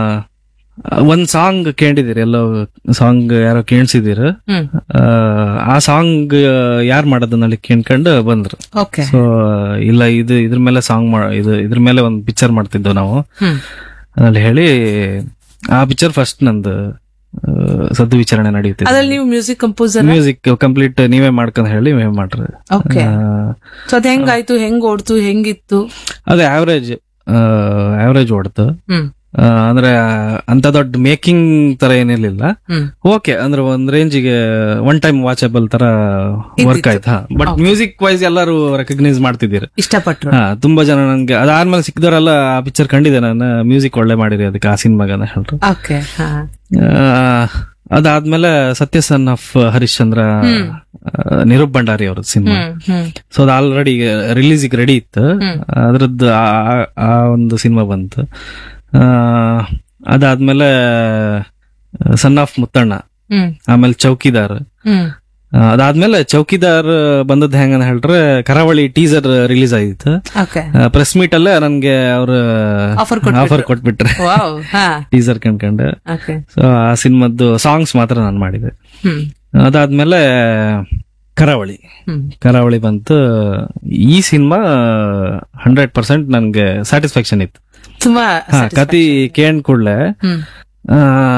ಒಂದ್ ಸಾಂಗ್ ಕೇಳಿದಿರಿ ಎಲ್ಲೋ ಸಾಂಗ್ ಯಾರೋ ಕೇಳಿಸಿದಿರ ಹ್ಮ್ ಆ ಸಾಂಗ್ ಯಾರ್ ಮಾಡೋದನ್ನಲ್ಲಿ ಕೇಳ್ಕೊಂಡು ಬಂದ್ರು ಓಕೆ ಸೊ ಇಲ್ಲ ಇದು ಇದ್ರ ಮೇಲೆ ಸಾಂಗ್ ಇದು ಇದ್ರ ಮೇಲೆ ಒಂದ್ ಪಿಕ್ಚರ್ ಮಾಡ್ತಿದ್ದೆವು ನಾವು ಹ್ಮ್ ಅದ್ರಲ್ಲಿ ಹೇಳಿ ಆ ಪಿಕ್ಚರ್ ಫಸ್ಟ್ ನಂದು ಆ, ಸದ್ದು ವಿಚಾರಣೆ ನಡೆಯುತ್ತಿದೆ ಅದ್ರಲ್ಲಿ ನೀವು ಮ್ಯೂಸಿಕ್ ಕಂಪೋಸರ್ ಮ್ಯೂಸಿಕ್ ಕಂಪ್ಲೀಟ್ ನೀವೇ ಮಾಡ್ಕೊಂಡ್ ಹೇಳಿ ನೀವೇ ಮಾಡ್ರಿ ಓಕೆ ಆ, ಸೊ ಅದ್ ಹೆಂಗಾಯ್ತು ಹೆಂಗ್ ಓಡ್ತು ಹೆಂಗಿತ್ತು ಅದು ಆವರೇಜ್ ಆವರೇಜ್ ಓಡ್ತು ಹ್ಮ್ ಆ, ಅಂದ್ರೆ ಅಂತ ದೊಡ್ಡ ಮೇಕಿಂಗ್ ತರ ಏನಿರ್ಲಿಲ್ಲ ಹ್ಮ್ ಓಕೆ ಅಂದ್ರೆ ಒಂದ್ ರೇಂಜಿಗೆ ಒನ್ ಟೈಮ್ ವಾಚಬಲ್ ತರ ವರ್ಕ್ ಆಯ್ತು ಬಟ್ ಮ್ಯೂಸಿಕ್ ವೈಸ್ ಎಲ್ಲರೂ ರೆಕಗ್ನೈಸ್ ಮಾಡ್ತಿದ್ದೀರ ಇಷ್ಟಪಟ್ರು ಹಾ ತುಂಬಾ ಜನ ನನ್ಗೆ ಅದಾದ್ಮೇಲೆ ಸಿಕ್ಕಿದವರೆಲ್ಲ ಆ ಪಿಕ್ಚರ್ ಕಂಡಿದೆ ನಾನು ಮ್ಯೂಸಿಕ್ ಒಳ್ಳೆ ಮಾಡಿರಿ ಅದಕ್ಕೆ ಆ ಸಿನಿಮಾಗನ ಹೇಳ್ರು ಓಕೆ ಹಾ ಆ, ಅದಾದ್ಮೇಲೆ ಸತ್ಯ ಸನ್ ಆಫ್ ಹರೀಶ್ ಚಂದ್ರ ಆ, ನಿರೂಪ್ ಭಂಡಾರಿ ಅವ್ರ ಸಿನಿಮಾ ಹ್ಮ್ ಹ್ಮ್ ಸೊ ಅದು ಆಲ್ರೆಡಿ ರಿಲೀಸಿಗೆ ರೆಡಿ ಇತ್ತು ಅದ್ರದ್ದು ಆ- ಆ- ಆ ಒಂದು ಸಿನಿಮಾ ಬಂತು ಆ, ಅದಾದ್ಮೇಲೆ ಸನ್ ಆಫ್ ಮುತ್ತಣ್ಣ ಹ್ಮ್ ಆಮೇಲೆ ಚೌಕಿದಾರ್ ಹ್ಮ್ ಆ, ಅದಾದ್ಮೇಲೆ ಚೌಕಿದಾರ್ ಬಂದದ್ ಹೆಂಗಂತ ಹೇಳ್ರೆ ಕರಾವಳಿ ಟೀಸರ್ ರಿಲೀಸ್ ಆಗಿತ್ತು ಓಕೆ ಪ್ರೆಸ್ ಮೀಟ್ ಅಲ್ಲೇ ನನ್ಗೆ ಅವ್ರ ಆಫರ್ ಆಫರ್ ಕೊಟ್ಬಿಟ್ರೆ ವಾವ್ ಹಾ ಟೀಸರ್ ಕಂಡ್ಕೊಂಡು ಓಕೆ ಸೊ ಆ ಸಿನಿಮಾದ್ದು ಸಾಂಗ್ಸ್ ಮಾತ್ರ ನಾನು ಮಾಡಿದೆ ಹ್ಮ್ ಅದಾದ್ಮೇಲೆ ಕರಾವಳಿ ಹ್ಮ್ ಕರಾವಳಿ ಬಂತು ಈ ಸಿನಿಮಾ ಹಂಡ್ರೆಡ್ ಪರ್ಸೆಂಟ್ ನನ್ಗೆ ಸ್ಯಾಟಿಸ್ಫ್ಯಾಕ್ಷನ್ ಇತ್ತು ತುಂಬಾ ಹಾ ಕತಿ ಕೇಳ್ ಕೂಡ್ಲೆ ಹ್ಮ್ ಆ,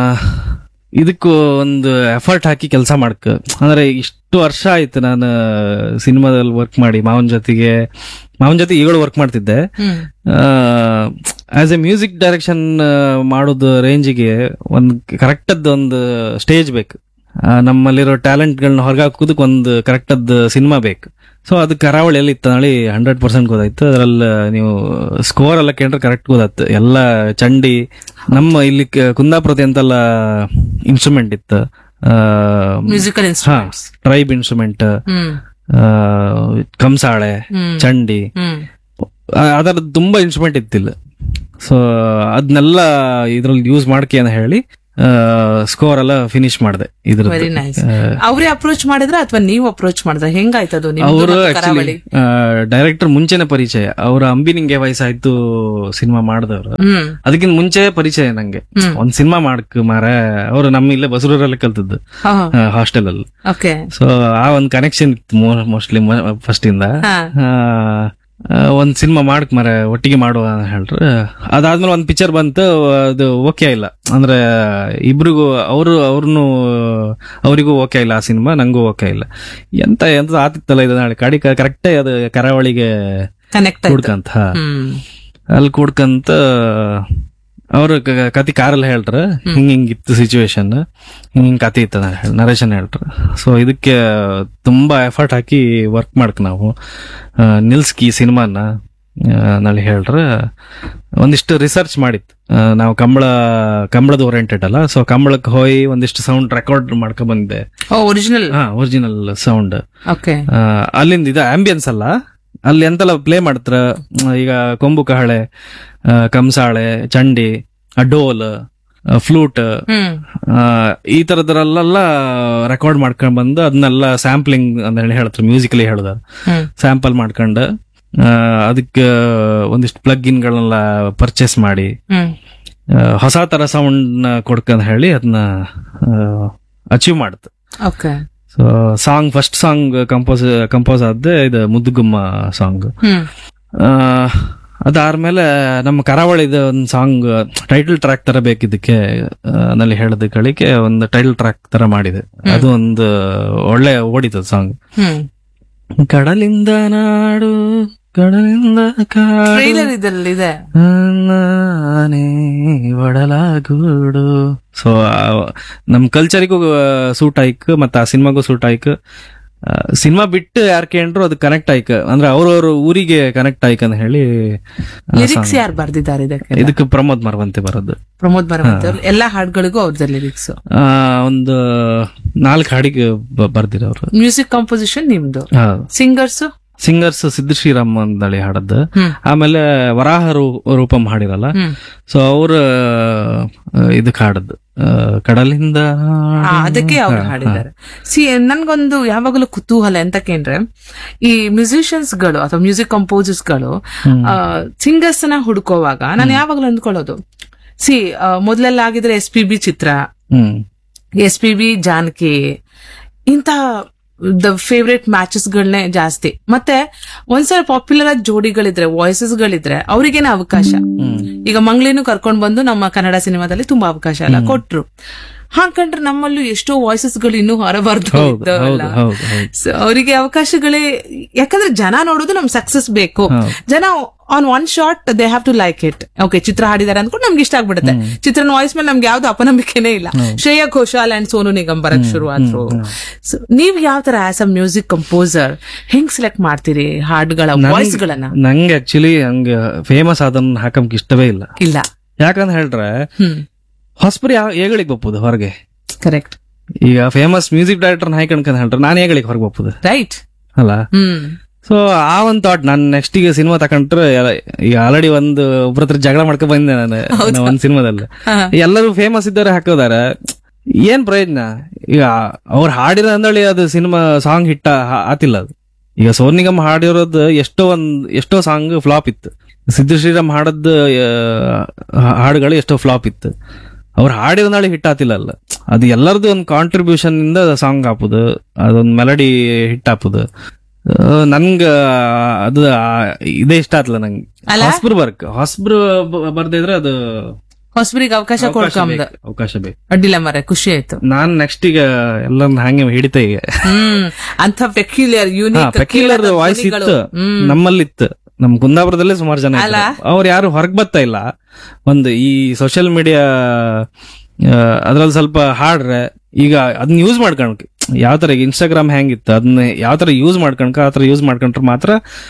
ಇದಕ್ಕೂ ಒಂದು ಎಫರ್ಟ್ ಹಾಕಿ ಕೆಲಸ ಮಾಡ್ಕ ಅಂದ್ರೆ ಇಷ್ಟು ವರ್ಷ ಆಯ್ತು ನಾನು ಸಿನಿಮಾದಲ್ಲಿ ವರ್ಕ್ ಮಾಡಿ ಮಾವನ್ ಜೊತೆಗೆ ಮಾವನ್ ಜೊತೆ ಈಗಳು ವರ್ಕ್ ಮಾಡ್ತಿದ್ದೆ ಹ್ಮ್ ಆಸ್ ಎ ಮ್ಯೂಸಿಕ್ ಡೈರೆಕ್ಷನ್ ಮಾಡೋದು ರೇಂಜಿಗೆ ಒಂದು ಕರೆಕ್ಟ್ ಒಂದು ಸ್ಟೇಜ್ ಬೇಕು ಆ, ನಮ್ಮಲ್ಲಿರೋ ಟ್ಯಾಲೆಂಟ್ಗಳನ್ನ ಹೊರಗೆ ಹಾಕೋದಕ್ಕೆ ಒಂದು ಕರೆಕ್ಟ್ ಸಿನಿಮಾ ಬೇಕು ಸೊ ಅದು ಕರಾವಳಿಯಲ್ಲಿ ಇತ್ತು ನಾಳೆ ಹಂಡ್ರೆಡ್ ಪರ್ಸೆಂಟ್ ಗೊತ್ತಾಯ್ತು ಅದ್ರಲ್ಲಿ ನೀವು ಸ್ಕೋರ್ ಎಲ್ಲ ಕೇಳಿದ್ರೆ ಕರೆಕ್ಟ್ ಗೊತ್ತಾಯ್ತು ಎಲ್ಲ ಚಂಡಿ ನಮ್ಮ ಇಲ್ಲಿ ಕ- ಕುಂದಾಪುರದ ಎಂತೆಲ್ಲ ಇನ್ಸ್ಟ್ರೂಮೆಂಟ್ ಇತ್ತು ಮ್ಯೂಸಿಕಲ್ ಇನ್ಸ್ಟ್ರೂಮೆಂಟ್ಸ್ ಟ್ರೈಬ್ ಇನ್ಸ್ಟ್ರೂಮೆಂಟ್ ಹ್ಮ್ ಕಂಸಾಳೆ ಹ್ಮ್ ಚಂಡಿ ಹ್ಮ್ ಅದರ ತುಂಬಾ ಇನ್ಸ್ಟ್ರೂಮೆಂಟ್ ಇತ್ತಿಲ್ಲ ಸೊ ಅದನ್ನೆಲ್ಲ ಇದ್ರಲ್ಲಿ ಯೂಸ್ ಮಾಡ್ಕೆ ಅಂತ ಹೇಳಿ ಸ್ಕೋರ್ ಎಲ್ಲ ಫಿನಿಶ್ ಮಾಡಿದೆ ಇದ್ರ ವೆರಿ ನೈಸ್ ಅವ್ರೇ ಅಪ್ರೋಚ್ ಮಾಡಿದ್ರ ಅಥವಾ ನೀವು ಅಪ್ರೋಚ್ ಮಾಡಿದ್ರ ಹೆಂಗಾಯ್ತದು ನಿಮ್ದು ಅವರು ಮತ್ತು ಕರಾವಳಿ ಡೈರೆಕ್ಟರ್ ಮುಂಚೆನೆ ಪರಿಚಯ ಅವ್ರ ಅಂಬಿ ನಿಂಗೆ ವಯಸ್ಸಾಯ್ತು ಸಿನಿಮಾ ಮಾಡಿದವರು ಹ್ಮ್ ಅದಕ್ಕಿಂತ ಮುಂಚೆ ಪರಿಚಯ ನಂಗೆ ಹ್ಮ್. ಒಂದ್ ಸಿನಿಮಾ ಮಾಡಕ್ ಮಾರ ಅವರು ನಮ್ಮ ಇಲ್ಲೇ ಬಸರೂರಲ್ಲಿ ಕಲ್ತದ್ದು ಹಾಸ್ಟೆಲ್ ಅಲ್ಲಿ ಓಕೆ ಸೊ ಆ ಒಂದ್ ಕನೆಕ್ಷನ್ ಇತ್ತು ಮೋಸ್ಟ್ಲಿ ಫಸ್ಟ್ ಇಂದ ಹಾ ಆ, ಆ, ಒಂದ್ ಸಿನಿಮಾ ಮಾಡಕ್ ಮರ ಒಟ್ಟಿಗೆ ಮಾಡುವ ಅಂತ ಹೇಳ್ರ ಅದಾದ್ಮೇಲೆ ಒಂದ್ ಪಿಕ್ಚರ್ ಬಂತು ಅದು ಓಕೆ ಇಲ್ಲ ಅಂದ್ರೆ ಇಬ್ರಿಗೂ ಅವರು ಅವ್ರನ್ನು ಅವರಿಗೂ ಓಕೆ ಇಲ್ಲ ಆ ಸಿನಿಮಾ ನಂಗೂ ಓಕೆ ಇಲ್ಲ ಎಂತ ಎಂತ ಆತಿತ್ತಲ್ಲ ಇದು ನಾಳೆ ಕಡಿ ಕರೆಕ್ಟೇ ಅದು ಕರಾವಳಿಗೆ ಕನೆಕ್ಟ್ ಆಯ್ತು ಕೂಡ್ಕಂತ ಹ್ಮ್ ಅಲ್ಲಿ ಕೂಡ್ಕಂತ ಅವ್ರ ಕತಿ ಕಾರಲ್ಲಿ ಹೇಳ್ರ ಹಿಂಗ್ ಹಿಂಗಿತ್ತು ಸಿಚುವೇಶನ್ ಹಿಂಗ್ ಹಿಂಗ್ ಕತಿ ಇತ್ತ ನರೇಶನ್ ಹೇಳ್ರ ಸೊ ಇದಕ್ಕೆ ತುಂಬಾ ಎಫರ್ಟ್ ಹಾಕಿ ವರ್ಕ್ ಮಾಡಕ್ ನಾವು ಆ, ನಿಲ್ಸ್ಕಿ ಸಿನಿಮಾನ ನಲ್ಲಿ ಹೇಳ್ರ ಒಂದಿಷ್ಟು ರಿಸರ್ಚ್ ಮಾಡಿತ್ತು ಆ, ನಾವು ಕಂಬಳ ಕಂಬಳದ ಓರಿಯೆಂಟೆಡ್ ಅಲ್ಲ ಸೊ ಕಂಬಳಕ್ಕೆ ಹೋಗಿ ಒಂದಿಷ್ಟು ಸೌಂಡ್ ರೆಕಾರ್ಡ್ ಮಾಡ್ಕೊಂಡ್ ಬಂದೆ ಓ ಒರಿಜಿನಲ್ ಹಾ ಒರಿಜಿನಲ್ ಸೌಂಡ್ ಓಕೆ ಆ, ಅಲ್ಲಿಂದ ಇದು ಆಂಬಿಯನ್ಸ್ ಅಲ್ಲ ಅಲ್ಲಿ ಎಂತೆಲ್ಲ ಪ್ಲೇ ಮಾಡ್ತಾರ ಆ, ಈಗ ಕೊಂಬು ಕಹಳೆ ಆ, ಕಂಸಾಳೆ ಚಂಡಿ ಆ, ಡೋಲ್ ಫ್ಲೂಟ್ ಹ್ಮ್ ಈ ತರದ್ರಲ್ಲೆಲ್ಲ ರೆಕಾರ್ಡ್ ಮಾಡ್ಕೊಂಡ್ ಬಂದು ಅದನ್ನೆಲ್ಲ ಸ್ಯಾಂಪ್ಲಿಂಗ್ ಅಂತ ಹೇಳಿ ಹೇಳ್ತಾರೆ ಮ್ಯೂಸಿಕಲಿ ಹೇಳುದ ಹ್ಮ್ ಸ್ಯಾಂಪಲ್ ಮಾಡ್ಕೊಂಡು ಆ, ಅದಕ್ಕೆ ಒಂದಿಷ್ಟು ಪ್ಲಗ್ ಇನ್ಗಳನ್ನೆಲ್ಲ ಪರ್ಚೇಸ್ ಮಾಡಿ ಹ್ಮ್ ಆ, ಹೊಸ ತರ ಸೌಂಡ್ ಕೊಡ್ಕೊಂಡ್ ಹೇಳಿ ಅದನ್ನ ಅಚೀವ್ ಮಾಡುತ್ತೆ okay so song first song compose compose ಆದ್ದೆ ಇದು ಮುದ್ದುಗುಮ್ಮ ಸಾಂಗ್ ಹ್ಮ್ ಅದಾದ್ಮೇಲೆ ನಮ್ಮ ಕರಾವಳಿದ ಒಂದು ಸಾಂಗ್ ಟೈಟಲ್ ಟ್ರ್ಯಾಕ್ ತರ ಬೇಕಿದ್ದಕ್ಕೆ ಆ, ನಲ್ಲಿ ಹೇಳದ ಕಳಿಕೆ ಒಂದು ಟೈಟಲ್ ಟ್ರ್ಯಾಕ್ ತರ ಮಾಡಿದೆ ಅದು ಒಂದು ಒಳ್ಳೆ ಓಡಿತು ಸಾಂಗ್ ಹ್ಮ್ ಕಡಲಿಂದ ನಾಡು ಕಡಲಿಂದ ಕಾಡು ಟ್ರೈಲರ್ ಇದರಲ್ಲಿ ಇದೆ ನಾನೇ ಒಡಲಾಗೂಡು ಸೊ ನಮ್ ಕಲ್ಚರಿಗೂ ಸೂಟ್ ಆಯ್ಕ್ ಮತ್ತೆ ಆ ಸಿನಿಮಾಗೂ ಸೂಟ್ ಆಯ್ಕ್ ಸಿನಿಮಾ ಬಿಟ್ಟು ಯಾರ್ ಕೇಂಡ್ರು ಅದು ಕನೆಕ್ಟ್ ಆಯ್ಕ ಅಂದ್ರೆ ಅವ್ರವ್ರ ಊರಿಗೆ ಕನೆಕ್ಟ್ ಆಯ್ಕ್ ಅಂತ ಹೇಳಿ ಆ ಲಿರಿಕ್ಸ್ song. ಯಾರು ಬರ್ದಿದ್ದಾರೆ ಇದಕ್ಕೆ ಇದಕ್ಕೆ ಪ್ರಮೋದ್ ಮರವಂತೆ ಬರೋದು ಪ್ರಮೋದ್ ಬರವಂತ ಎಲ್ಲಾ ಹಾಡುಗಳಿಗೂ ಅವ್ರದ್ದು ಲಿರಿಕ್ಸ್ ಆ, ಒಂದು ನಾಲ್ಕು ಹಾಡಿಗೆ ಬ- ಬರ್ದಿರೋರು ಮ್ಯೂಸಿಕ್ ಕಂಪೋಸಿಷನ್ ನಿಮ್ದು ಹೌದು ಸಿಂಗರ್ಸ್ ಸಿಂಗರ್ಸ್ ಸಿದ್ದು ಶ್ರೀರಾಮ್ ಅಂತೇಳಿ ಹಾಡದ್ದು ಹ್ಮ್ ಆಮೇಲೆ ವರಾಹ ರೂ- ರೂಪಂ ಹಾಡಿರಲ್ಲ ಹ್ಮ್ ಸೊ ಅವ್ರ ಇದಕ್ ಹಾಡದ್ದು ಆ, ಕಡಲಿಂದ ಆ, ಅದಕ್ಕೆ ಅವ್ರು ಹಾಡಿದ್ದಾರೆ ಸಿ ನನ್ಗೊಂದು ಯಾವಾಗಲೂ ಕುತೂಹಲ ಎಂತಕ್ಕೇಂದ್ರೆ ಈ ಮ್ಯೂಸಿಷಿಯನ್ಸ್ ಗಳು ಅಥವಾ ಮ್ಯೂಸಿಕ್ ಕಂಪೋಸರ್ಸ್ ಗಳು ಸಿಂಗರ್ಸ್ ನ ಹುಡುಕೋವಾಗ ನಾನು ಯಾವಾಗಲೂ ಅಂದ್ಕೊಳ್ಳೋದು ಸಿ ಮೊದ್ಲೆಲ್ಲ ಆಗಿದ್ರೆ ಎಸ್ ಪಿ ಬಿ ಚಿತ್ರ ಹ್ಮ್ ಎಸ್ ಪಿ ಬಿ ಜಾನಕಿ ಇಂತ ದ ಫೇವ್ರೆಟ್ ಮ್ಯಾಚಸ್ ಗಳನ್ನೇ ಜಾಸ್ತಿ ಮತ್ತೆ ಒಂದ್ಸಲ ಪಾಪ್ಯುಲರ್ ಆದ ಜೋಡಿಗಳಿದ್ರೆ ವಾಯ್ಸಸ್ ಗಳಿದ್ರೆ ಅವ್ರಿಗೇನೆ ಅವಕಾಶ ಈಗ ಮಂಗ್ಳಿನೂ ಕರ್ಕೊಂಡ್ ಬಂದು ನಮ್ಮ ಕನ್ನಡ ಸಿನಿಮಾದಲ್ಲಿ ತುಂಬಾ ಅವಕಾಶ ಎಲ್ಲ ಕೊಟ್ರು ಹಾಕಂಡ್ರೆ ನಮ್ಮಲ್ಲೂ ಎಷ್ಟೋ ವಾಯ್ಸಸ್ ಗಳು ಇನ್ನೂ ಹೊರಬಾರ್ದು ಹೌದು ಇದ್ದವಲ್ಲ. ಹೌದು ಹೌದು ಹೌದು So, ಅವರಿಗೆ ಅವಕಾಶಗಳೇ ಯಾಕಂದ್ರೆ ಜನ ನೋಡೋದು ನಮ್ ಸಕ್ಸಸ್ ಬೇಕು ಜನ on one shot they have to like it okay Chithra ಹಾಡಿದಾರೆ ಅಂದ್ಕೊಂಡು ನಮ್ಗೆ ಇಷ್ಟ ಆಗ್ಬಿಡುತ್ತೆ ಚಿತ್ರನ ವಾಯ್ಸ್ ಮೇಲೆ ನಮ್ಗೆ ಯಾವ್ದು ಅಪನಂಬಿಕೆನೇ ಇಲ್ಲ ಶ್ರೇಯಾ ಘೋಷಾಲ್ ಅಂಡ್ ಸೋನು ನಿಗಮ್ ಬರಕ್ ಶುರು ಆದ್ರು So, ನೀವ್ ಯಾವ ತರ ಆಸ್ ಅ ಮ್ಯೂಸಿಕ್ ಕಂಪೋಸರ್ ಹೆಂಗ್ ಸೆಲೆಕ್ಟ್ ಮಾಡ್ತೀರಿ ಹಾಡುಗಳ ವಾಯ್ಸ್ ಗಳನ್ನ ನಂಗೆ ಆಕ್ಚುಲಿ ಹಂಗ ಫೇಮಸ್ ಆದನ್ನ ಹಾಕಂಕ್ ಇಷ್ಟವೇ ಇಲ್ಲ ಇಲ್ಲ ಯಾಕಂತ ಹೇಳ್ರೆ ಹ್ಮ್ ಹೊಸಬ್ರು ಯಾವ ಏಗಳಿಗೆ ಬಪ್ಪುದು ಹೊರಗೆ ಕರೆಕ್ಟ್ ಈಗ ಫೇಮಸ್ ಮ್ಯೂಸಿಕ್ ಡೈರೆಕ್ಟರ್ ಹಾಕಣ್ಕಂತ ಹೇಳ್ರೆ ನಾನು ಏಗಳಿಗೆ ಹೊರಗೆ ಬಪ್ಪುದು ರೈಟ್ ಅಲ್ಲ ಹ್ಮ್ ಸೊ ಆ ಒಂದ್ ಥಾಟ್ ನಾನು ನೆಕ್ಸ್ಟ್ ಈಗ ಸಿನಿಮಾ ತಕೊಂಡ್ರೆ ಎಲ್ಲ- ಈಗ ಆಲ್ರೆಡಿ ಒಂದು ಒಬ್ರ ಹತ್ರ ಜಗಳ ಮಾಡ್ಕೊಂಡ್ ಬಂದೆ ನಾನು ನಾನು ಒಂದ್ ಸಿನಿಮಾದಲ್ಲಿ ಹಾ. ಎಲ್ಲರೂ ಫೇಮಸ್ ಇದ್ದವ್ರೆ ಹಾಕೋದಾರ ಏನ್ ಪ್ರಯೋಜನ ಈಗ ಅವ್ರು ಹಾಡಿರೋ ಅಂದಳಿ ಅದು ಸಿನಿಮಾ ಸಾಂಗ್ ಹಿಟ್ಟ ಆತಿಲ್ಲ ಅದು ಈಗ ಸೋನು ನಿಗಮ್ ಹಾಡಿರೋದು ಎಷ್ಟೋ ಒಂದ್ ಎಷ್ಟೋ ಸಾಂಗ್ ಫ್ಲಾಪ್ ಇತ್ತು ಸಿದ್ದು ಶ್ರೀರಾಮ್ ಹಾಡದ್ ಹಾಡುಗಳು ಎಷ್ಟೋ ಫ್ಲಾಪ್ ಇತ್ತು ಅವ್ರು ಹಾಡಿರೋ ನಾಳೆ ಹಿಟ್ ಆತಿಲ್ಲ ಅಲ್ಲ ಅದು ಎಲ್ಲರದು ಒಂದು ಕಾಂಟ್ರಿಬ್ಯೂಷನ್ ಇಂದ ಸಾಂಗ್ ಹಾಪುದು ಅದೊಂದು ಮೆಲಡಿ ಹಿಟ್ ಹಾಪುದು ಆ, ನನ್ಗ ಅದು ಆ, ಇದೇ ಇಷ್ಟ ಆತ್ಲ ನಂಗೆ ಅಲ್ಲ? ಹೊಸಬ್ರು ಬರ್ಕ್ ಹೊಸಬ್ರು ಬ- ಬರ್ದಿದ್ರೆ ಅದು ಹೊಸಬರಿಗೆ ಅವಕಾಶ ಅವಕಾಶ ಕೊಡ್ಕೊಂಬ ಬೇಕು, ಅವಕಾಶ ಬೇಕು ಅಡ್ಡಿಲ್ಲ ಮರ ಖುಷಿ ಆಯ್ತು ನಾನ್ ನೆಕ್ಸ್ಟ್ ಈಗ ಎಲ್ಲರನ್ನ ಹಂಗೆ ಹಿಡಿತ ಈಗ ಹ್ಮ್ ಅಂತ ಪೆಕ್ಯುಲಿಯರ್ ಹಾ ಯೂನಿಕ್ ಪೆಕ್ಯುಲರ್ ವಾಯ್ಸ್ ಇತ್ತು ನಮ್ಮಲ್ಲಿತ್ತು ನಮ್ ಕುಂದಾಪುರದಲ್ಲೇ ಸುಮಾರು ಜನ ಅಲ್ಲ? ಅವ್ರು ಯಾರು ಹೊರಗ್ ಬರ್ತಾ ಇಲ್ಲ ಒಂದು ಈ ಸೋಷಿಯಲ್ ಮೀಡಿಯಾ ಅದ್ರಲ್ಲಿ ಸ್ವಲ್ಪ ಹಾಡ್ರೆ ಈಗ ಅದನ್ನ ಯೂಸ್ ಮಾಡ್ಕೊಳಕ್ ಯಾವ ತರ ಈಗ ಇನ್ಸ್ಟಾಗ್ರಾಮ್ ಹೆಂಗಿತ್ತು ಅದನ್ನ ಯಾವ ತರ ಯೂಸ್ ಮಾಡ್ಕೊಂಡ್ಕ ಆ ತರ ಯೂಸ್ ಮಾಡ್ಕೊಂಡ್ರೆ ಮಾತ್ರ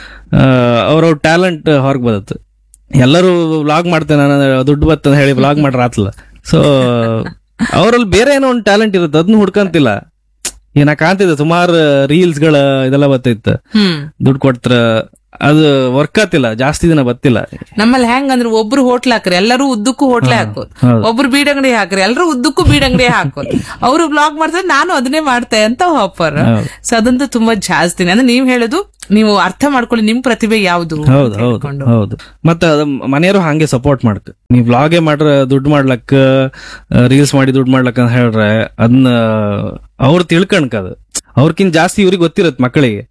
ಅವ್ರವ್ರ ಟ್ಯಾಲೆಂಟ್ ಹೊರಗ್ ಬದತ್ತು ಎಲ್ಲರೂ ವ್ಲಾಗ್ ಮಾಡ್ತೇನೆ ನಾನು ದುಡ್ಡು ಬತ್ತ ಹೇಳಿ ವ್ಲಾಗ್ ಮಾಡ್ರ ಆತ್ಲ ಸೊ ಅವರಲ್ಲಿ ಬೇರೆ ಏನೋ ಒಂದು ಟ್ಯಾಲೆಂಟ್ ಇರುತ್ತೆ ಅದನ್ನ ಹುಡ್ಕಂತಿಲ್ಲ ಈಗ ನಾ ಕಾಣ್ತಿದ್ದೆ ಸುಮಾರು ರೀಲ್ಸ್ ಗಳ ಇದೆಲ್ಲ ಬರ್ತೈತೆ ಹ್ಮ್ ದುಡ್ಡು ಕೊಡ್ತಾರ ಅದು ವರ್ಕ್ ಆತಿಲ್ಲ ಜಾಸ್ತಿ ದಿನ ಬತ್ತಿಲ್ಲ ನಮ್ಮಲ್ಲಿ ಹೆಂಗ್ ಅಂದ್ರೆ ಒಬ್ರು ಹೋಟ್ಲ್ ಹಾಕ್ರಿ ಎಲ್ಲರೂ ಉದ್ದಕ್ಕೂ ಹೋಟ್ಲೆ ಹಾಕೋದು ಹೌದು. ಒಬ್ರು ಬೀಡಂಗಡಿ ಹಾಕ್ರಿ ಎಲ್ಲರೂ ಉದ್ದಕ್ಕೂ ಬೀಡಂಗಡಿ ಹಾಕೋದು ಅವರು ಬ್ಲಾಗ್ ಮಾಡ್ತಾರೆ ನಾನು ಅದನ್ನೇ ಮಾಡ್ತೆ ಅಂತ ಆಫರ್ ಹೌದು. ಸೊ ಅದಂತೂ ತುಂಬಾ ಜಾಸ್ತಿನೇ ಅಂದ್ರೆ ನೀವ್ ಹೇಳುದು ನೀವು ಅರ್ಥ ಮಾಡ್ಕೊಳ್ಳಿ ನಿಮ್ ಪ್ರತಿಭೆ ಯಾವ್ದು ಅಂತ ಹೌದು ಹೌದು ಹೇಳ್ಕೊಂಡು. ಹೌದು ಮತ್ತೆ ಅದ ಮನೆಯವರು ಹಂಗೆ ಸಪೋರ್ಟ್ ಮಾಡ್ಕ ನೀವ್ ವ್ಲಾಗೇ ಮಾಡ್ರ ದುಡ್ಡು ಮಾಡ್ಲಕ್ಕ ರೀಲ್ಸ್ ಮಾಡಿ ದುಡ್ಡು ಮಾಡ್ಲಕ್ಕ ಅಂತ ಹೇಳ್ರೆ ಅದನ್ನ ಅವ್ರು ತಿಳ್ಕಣ್ಕ ಅದು ಅವ್ರಕಿಂತ ಜಾಸ್ತಿ ಇವ್ರಿಗೆ ಗೊತ್ತಿರತ್ ಮಕ್ಕಳಿಗೆ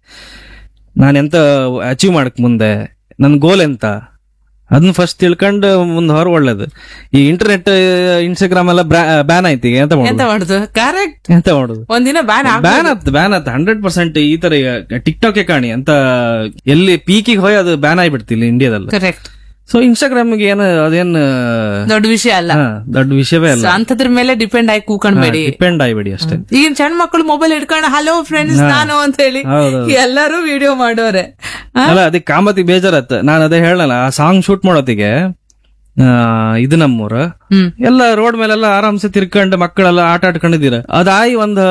ನಾನು ಎಂತ ಅಚೀವ್ ಮಾಡಕ್ ಮುಂದೆ ನನ್ ಗೋಲ್ ಎಂತ ಅದನ್ನ ಫಸ್ಟ್ ತಿಳ್ಕೊಂಡು ಮುಂದೆ ಹೊರ ಒಳ್ಳೇದು ಈ ಇಂಟರ್ನೆಟ್ ಇನ್ಸ್ಟಾಗ್ರಾಮ್ ಎಲ್ಲ ಬ್ಯಾನ್ ಆಯ್ತು ಈಗ ಎಂತ ಎಂತ ಮಾಡುದು ಮಾಡುದು ಕರೆಕ್ಟ್ ಎಂತ ಮಾಡುದು ಒಂದಿನ ಬ್ಯಾನ್ ಬ್ಯಾನ್ ಆತ್ ಬ್ಯಾನ್ ಆತ್ ಹಂಡ್ರೆಡ್ ಪರ್ಸೆಂಟ್ ಈ ತರ ಟಿಕ್ ಟಾಕ್ ಕಾಣಿ ಅಂತ ಎಲ್ಲಿ ಪೀಕಿಗೆ ಹೋಗಿ ಅದು ಬ್ಯಾನ್ ಆಗಿಬಿಡ್ತಿಲ್ಲ ಇಂಡಿಯಾದಲ್ಲಿ ಕರೆಕ್ಟ್ ಸೊ ಇನ್ಸ್ಟಾಗ್ರಾಮ್ಗೆ ಏನು ಅದೇನ್ ದೊಡ್ಡ ವಿಷಯ ಅಲ್ಲ ಹಾ, ದೊಡ್ಡ ವಿಷಯವೇ So, ಅಲ್ಲ ಅಂತದ್ರ ಮೇಲೆ ಡಿಪೆಂಡ್ ಆಗಿ ಕೂಕೊಂಡ್ಬೇಡಿ ಡಿಪೆಂಡ್ ಆಗಿಬಿಡಿ ಅಷ್ಟೇ ಈಗಿನ ಸಣ್ಣ ಮಕ್ಕಳು ಮೊಬೈಲ್ ಇಟ್ಕೊಂಡು ಹಲೋ ಫ್ರೆಂಡ್ಸ್ ನಾನು ಅಂತ ಹೇಳಿ ಹೌದೌದು. ಎಲ್ಲರೂ ವಿಡಿಯೋ ಮಾಡೋರೆ ಆ? ಅಲ್ಲ ಅದಕ್ಕೆ ಕಾಮತಿ ಬೇಜಾರತ್ ನಾನು ಅದೇ ಹೇಳಲ್ಲ ಆ ಸಾಂಗ್ ಶೂಟ್ ಮಾಡೋತಿಗೆ ಆ, ಇದು ನಮ್ಮೂರ ಹ್ಮ್ ಎಲ್ಲ ರೋಡ್ ಮೇಲೆಲ್ಲ ಆರಾಮ್ಸೆ ತಿರ್ಕೊಂಡು ಮಕ್ಕಳೆಲ್ಲ ಆಟ ಆಡ್ಕೊಂಡಿದ್ದೀರ ಅದಾಯಿ ಒಂದ್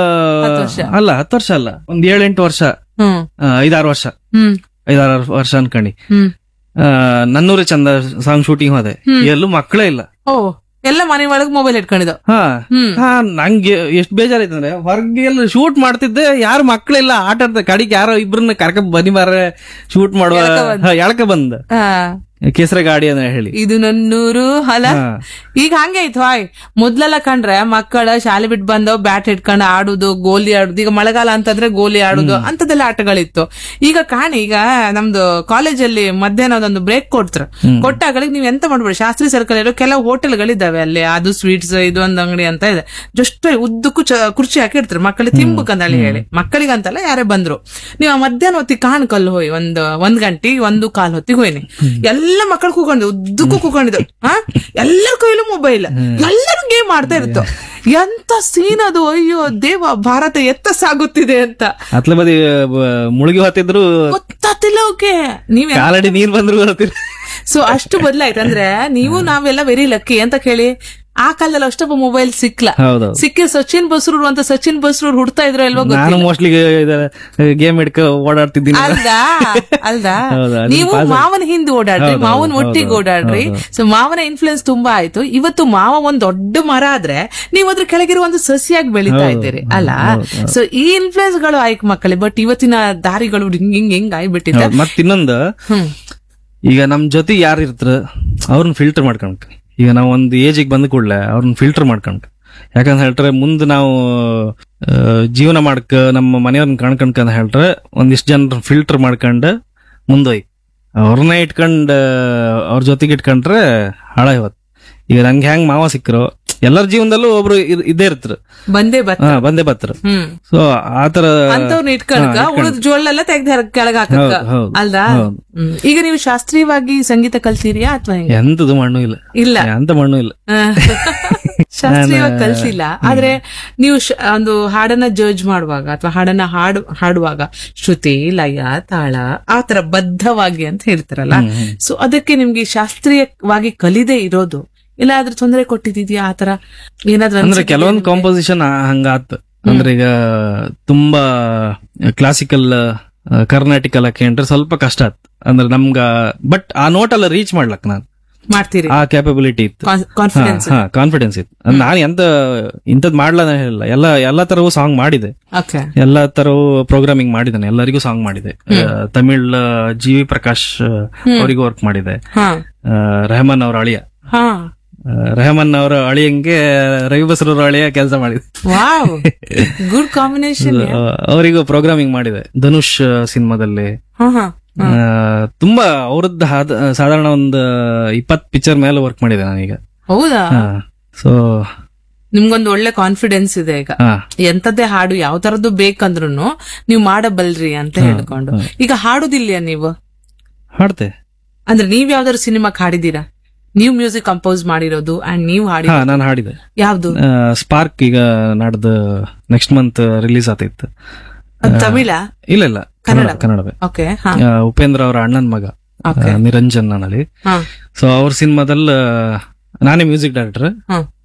ಅಲ್ಲ ಹತ್ತು ವರ್ಷ ಅಲ್ಲ ಒಂದ್ ಏಳೆಂಟು ವರ್ಷ ಹ್ಮ್ ಆ, ಐದಾರು ವರ್ಷ ಹ್ಮ್ ಐದಾರು ವರ್ಷ ಅನ್ಕಣಿ ಹ್ಮ್ ಆ, ನನ್ನೂರೇ ಚಂದ ಸಾಂಗ್ ಶೂಟಿಂಗ್ ಹೋದೆ ಎಲ್ಲೂ ಮಕ್ಕಳೇ ಇಲ್ಲ ಓ ಎಲ್ಲ ಮನೆ ಒಳಗ್ ಮೊಬೈಲ್ ಇಟ್ಕೊಂಡಿದ್ದು ಹಾ ಹ್ಮ್ ಹಾ ನಂಗೆ ಎಷ್ಟ್ ಬೇಜಾರಾಯ್ತಂದ್ರೆ ಹೊರಗೆ ಎಲ್ಲ ಶೂಟ್ ಮಾಡ್ತಿದ್ದೆ ಯಾರು ಮಕ್ಕಳಿಲ್ಲ ಆಟ ಆಡ್ತಾರೆ ಕಡಿಗೆ ಯಾರೋ ಇಬ್ರನ್ನ ಕರ್ಕ ಬನ್ನಿ ಮಾರ ಶೂಟ್ ಮಾಡುವ ಎಳ್ಕ ಬಂದ್. ಹಾ, ಎಳ್ಕ ಬಂದ ಆ, ಕೇಸರ ಗಾಡಿ ಅಂತ ಹೇಳಿ ಇದು ನನ್ನೂರು ಅಲ್ಲ ಹಾ. ಈಗ ಹಂಗೆ ಆಯ್ತು ಹಾಯ್ ಮೊದ್ಲೆಲ್ಲ ಕಂಡ್ರೆ ಮಕ್ಕಳ ಶಾಲೆ ಬಿಟ್ಟು ಬಂದವ್ ಬ್ಯಾಟ್ ಇಟ್ಕೊಂಡು ಆಡುದು ಗೋಲಿ ಆಡುದು ಈಗ ಮಳೆಗಾಲ ಅಂತಂದ್ರೆ ಗೋಲಿ ಆಡುದು ಅಂತದೆಲ್ಲ ಆಟಗಳಿತ್ತು ಈಗ ಕಾಣಿ ಈಗ ನಮ್ದು ಕಾಲೇಜಲ್ಲಿ ಮಧ್ಯಾಹ್ನ ಒಂದು ಬ್ರೇಕ್ ಕೊಡ್ತಾರೆ ಕೊಟ್ಟಾಗಳಿಗೆ ನೀವ್ ಎಂತ ಮಾಡ್ಬೇಡಿ ಶಾಸ್ತ್ರಿ ಸರ್ಕಲ್ ಇರೋ ಕೆಲವು ಹೋಟೆಲ್ಗಳಿದಾವೆ ಅಲ್ಲಿ ಅದು ಸ್ವೀಟ್ಸ್ ಇದು ಒಂದು ಅಂಗಡಿ ಅಂತ ಇದೆ ಜಸ್ಟ್ ಉದ್ದಕ್ಕೂ ಚ- ಕುರ್ಚಿ ಹಾಕಿರ್ತಾರೆ ಮಕ್ಕಳಿಗೆ ತಿನ್ಬೇಕಂತ ಹೇಳಿ ಹೇಳಿ ಮಕ್ಕಳಿಗಂತಲ್ಲ ಯಾರೇ ಬಂದ್ರು ನೀವು ಆ ಮಧ್ಯಾಹ್ನ ಹೊತ್ತಿಗೆ ಕಾಣ್ಕಲ್ ಹೋಯ್ ಒಂದ್ ಒಂದ್ ಗಂಟೆಗೆ ಒಂದು ಕಾಲ್ ಹೊತ್ತಿಗೆ ಹೋಯ್ನಿ ಎಲ್ಲ ಮಕ್ಕಳು ಕೂಕೊಂಡಿದ್ದು ಉದ್ದಕ್ಕೂ ಕೂಕೊಂಡಿದ್ದು ಹಾ ಎಲ್ಲರ ಕೈಲೂ ಮೊಬೈಲ್ ಎಲ್ಲರೂ ಗೇಮ್ ಆಡ್ತಾ ಇರುತ್ತೋ ಎಂತ ಸೀನ್ ಅದು ಅಯ್ಯೋ ದೇವ ಭಾರತ ಎತ್ತ ಸಾಗುತ್ತಿದೆ ಅಂತ ಅತ್ಲ ಬದಿ ಬ- ಮುಳುಗಿ ಹೊತ್ತಿದ್ರು ಗೊತ್ತಾತಿಲ್ಲ ಓಕೆ ನೀವ್ ಕಾಲಡಿ ನೀರ್ ಬಂದ್ರು ಗೊತ್ತಿಲ್ಲ ಸೊ ಅಷ್ಟು ಬದಲಾಯ್ತು ಅಂದ್ರೆ ನೀವು ನಾವೆಲ್ಲ ವೆರಿ ಲಕ್ಕಿ ಅಂತ ಕೇಳಿ ಆ ಕಾಲದಲ್ಲಿ ಅಷ್ಟೊಬ್ಬ ಮೊಬೈಲ್ ಸಿಕ್ಲ ಹೌದೌದು ಸಿಕ್ಕಿ ಸಚಿನ್ ಬಸ್ರೂರ್ ಅಂತ ಸಚಿನ್ ಬಸ್ರೂರ್ ಹುಡ್ತಾ ಇದ್ರು ಇಲ್ವೋ ಗೊತ್ತಿಲ್ಲ ನಾನು ಮೋಸ್ಟ್ಲಿ ಗೇಮ್ ಹಿಡ್ಕ ಓಡಾಡ್ತಿದ್ದೀನಿ ಅಲ್ದಾ ಅಲ್ದಾ ಹೌದು, ಅದನ್ನ ನೀವು pass ಮಾವನ ಹಿಂದೆ ಓಡಾಡ್ರಿ ಹೌದು, ಮಾವನ್ ಹೌದು, ಒಟ್ಟಿಗೆ ಹೌದು, ಓಡಾಡ್ರಿ ಹೌದು. ಸೊ ಮಾವನ ಇನ್ಫ್ಲುಯೆನ್ಸ್ ತುಂಬಾ ಆಯ್ತು ಇವತ್ತು ಮಾವ ಒಂದ್ ದೊಡ್ಡ ಮರ ಆದ್ರೆ ನೀವು ಅದ್ರ ಕೆಳಗಿರುವ ಒಂದು ಸಸಿಯಾಗಿ ಬೆಳಿತಾ ಹೌದು, ಇದ್ದೀರಿ ಹೌದು, ಅಲ್ಲ ಹೌದು, ಸೊ ಈ ಇನ್ಫ್ಲುಯೆನ್ಸ್ ಗಳು ಆಯ್ಕೆ ಮಕ್ಕಳೇ ಬಟ್ ಇವತ್ತಿನ ದಾರಿಗಳು ಹಿಂಗ್ ಹಿಂಗ್ ಹಿಂಗ್ ಆಗ್ಬಿಟ್ಟಿದೆ ಹೌದು. ಮತ್ತ್ ಇನ್ನೊಂದು ಹ್ಮ್ ಈಗ ನಮ್ ಜೊತೆ ಯಾರು ಇರ್ತಾರ ಅವ್ರನ್ನ ಫಿಲ್ಟರ್ ಮಾಡ್ಕೊಂಡ್ ಈಗ ನಾವು ಒಂದು ಏಜಿಗೆ ಬಂದ ಕೂಡಲೇ ಅವ್ರನ್ನ ಫಿಲ್ಟರ್ ಮಾಡ್ಕೊಂಡ್ ಯಾಕಂತ ಹೇಳ್ತಾರೆ ಮುಂದೆ ನಾವು ಆ, ಜೀವನ ಮಾಡ್ಕ ನಮ್ಮ ಮನೆಯವ್ರನ್ನ ಕಾಣ್ಕೊಂಡ್ ಅಂತ ಹೇಳ್ತಾರೆ ಒಂದಿಷ್ಟು ಜನ ಫಿಲ್ಟರ್ ಮಾಡ್ಕೊಂಡು ಮುಂದೋಯ್ ಅವ್ರನ್ನ ಇಟ್ಕೊಂಡ್ ಅವ್ರ ಜೊತೆಗೆ ಇಟ್ಕೊಂಡ್ರೆ ಹಾಳ ಇವತ್ತು ಈಗ ನಂಗೆ ಹೆಂಗ್ ಮಾವ ಸಿಕ್ಕರು ಎಲ್ಲರ ಜೀವನದಲ್ಲೂ ಒಬ್ರು ಇದ್- ಇದ್ದೇ ಇರ್ತಾರ ಬಂದೇ ಬತ್ತ ಹಾ ಬಂದೇ ಬರ್ತಾರ ಹ್ಮ್ ಸೊ ಆತರ ಅಂತವ್ರನ್ನ ಇಟ್ಕಣಕ ಉಳಿದ ಜೋಳೆಲ್ಲ ತೆಗ್ದು ಕೆಳಗ ಹಾಕಕ್ಕ ಹೌದು, ಹೌದು, ಅಲ್ದಾ ಹೌದು. ಹ್ಮ್. ಈಗ ನೀವು ಶಾಸ್ತ್ರೀಯವಾಗಿ ಸಂಗೀತ ಕಲ್ತೀರಿಯಾ ಅಥವಾ ಹೆಂಗೆ ಎಂತದು ಮಣ್ಣು ಇಲ್ಲ ಇಲ್ಲ ಎಂತ ಮಣ್ಣು ಇಲ್ಲ ಶಾಸ್ತ್ರೀಯವಾಗಿ ಕಲ್ಸಿಲ್ಲ ಆದ್ರೆ ನೀವು ಶ- ಒಂದು ಹಾಡನ್ನ ಜಡ್ಜ್ ಮಾಡುವಾಗ ಅಥವಾ ಹಾಡನ್ನ ಹಾಡು ಹಾಡುವಾಗ ಶ್ರುತಿ ಲಯ ತಾಳ ಆತರ ಬದ್ಧವಾಗಿ ಅಂತ ಹೇಳ್ತಾರಲ್ಲ ಸೊ ಅದಕ್ಕೆ ನಿಮ್ಗೆ ಶಾಸ್ತ್ರೀಯವಾಗಿ ಕಲಿದೇ ಇರೋದು ಇಲ್ಲ ಅದ್ರ ತೊಂದರೆ ಕೊಟ್ಟಿದ್ಯಾ ಆತರ ಏನಾದ್ರೂ ಅಂದ್ರೆ ಅನ್ಸಿದ್ಯಾ ಕೆಲವೊಂದು ನಿಮ್ಗೆ? ಕಾಂಪೋಸಿಷನ್ ಹಂಗಾತ್ ಅಂದ್ರೆ ಈಗ ತುಂಬಾ ಕ್ಲಾಸಿಕಲ್ ಕರ್ನಾಟಿಕ್ ಎಲ್ಲ ಕೇಂದ್ರ ಸ್ವಲ್ಪ ಕಷ್ಟ ಆತ್ ಅಂದ್ರೆ ನಮ್ಗ ಬಟ್ ಆ ನೋಟ್ ಎಲ್ಲ ರೀಚ್ ಮಾಡ್ಲಕ್ ನಾನು ಮಾಡ್ತೀರಿ ಆ ಕ್ಯಾಪಬಿಲಿಟಿ ಇತ್ತು ಕಾನ್ಫಿಡೆನ್ಸ್ ಹಾ ಕಾನ್ಫಿಡೆನ್ಸ್ ಇತ್ತು ನಾನು ಎಂತ ಇಂಥದ್ ಮಾಡ್ಲ ಹೇಳಿಲ್ಲ ಎಲ್ಲ ಎಲ್ಲಾ ತರವೂ ಸಾಂಗ್ ಮಾಡಿದೆ ಓಕೆ ಎಲ್ಲಾ ತರವೂ ಪ್ರೋಗ್ರಾಮಿಂಗ್ ಮಾಡಿದ್ದೇನೆ ಎಲ್ಲರಿಗೂ ಸಾಂಗ್ ಮಾಡಿದೆ ಆ, ತಮಿಳ್ ಜಿ ವಿ ಪ್ರಕಾಶ್ ಅವರಿಗೂ ವರ್ಕ್ ಮಾಡಿದೆ ಹಾ ಆ, ರೆಹಮಾನ್ ಅವ್ರ ಅಳಿಯ ಹಾ ಆ, ರೆಹಮಾನ್ ಅವರ ಅಳಿಯಂಗೆ ರವಿ ಬಸ್ರೂರ್ ಅಳಿಯ ಕೆಲಸ ಮಾಡಿದೆ ವಾವ್ ಗುಡ್ ಕಾಂಬಿನೇಷನ್ ಆ, ಅವರಿಗೂ ಪ್ರೋಗ್ರಾಮಿಂಗ್ ಮಾಡಿದೆ ಧನುಷ್ ಸಿನಿಮಾದಲ್ಲಿ ಹಾ ಹಾ ಆ, ತುಂಬಾ ಅವ್ರದ್ದು ಹಾದ- ಸಾಧಾರಣ ಒಂದು ಇಪ್ಪತ್ ಪಿಕ್ಚರ್ ಮೇಲೆ ವರ್ಕ್ ಮಾಡಿದೆ ನಾನೀಗ ಹೌದಾ ಸೊ ನಿಮ್ಗೊಂದು ಒಳ್ಳೆ ಕಾನ್ಫಿಡೆನ್ಸ್ ಇದೆ ಈಗ ಹಾ ಎಂತದೇ ಹಾಡು ಯಾವ ತರದ್ದು ಬೇಕಂದ್ರು ನೀವು ಮಾಡಬಲ್ರಿ ಅಂತ ಹೇಳ್ಕೊಂಡು ಈಗ ಹಾಡುದಿಲ್ಲ ನೀವು ಹಾಡ್ತೆ ಅಂದ್ರೆ ನೀವ್ ಯಾವ್ದಾದ್ರು ಸಿನಿಮಾಕ್ ಹಾಡಿದೀರಾ ನೀವು ಮ್ಯೂಸಿಕ್ ಕಂಪೋಸ್ ಮಾಡಿರೋದು ಅಂಡ್ ನೀವು ಹಾಡಿ ಹಾ ನಾನು ಹಾಡಿದೆ ಯಾವ್ದು ಸ್ಪಾರ್ಕ್ ಈಗ ನಾಡ್ದು ನೆಕ್ಸ್ಟ್ ಮಂತ್ ರಿಲೀಸ್ ಆತೈತ್ತು ಅದ್ ತಮಿಳ ಇಲ್ಲ ಇಲ್ಲ ಕನ್ನಡ ಕನ್ನಡವೇ ಓಕೆ ಹಾ ಆ, ಉಪೇಂದ್ರ ಅವರ ಅಣ್ಣನ ಮಗ Okay. ಆ, ನಿರಂಜನ್ ಅನ್ನಲಿ ಹಾ ಸೊ ಅವ್ರ ಸಿನಿಮಾದಲ್ಲಿ ನಾನೇ ಮ್ಯೂಸಿಕ್ ಡೈರೆಕ್ಟರ್ ಹಾ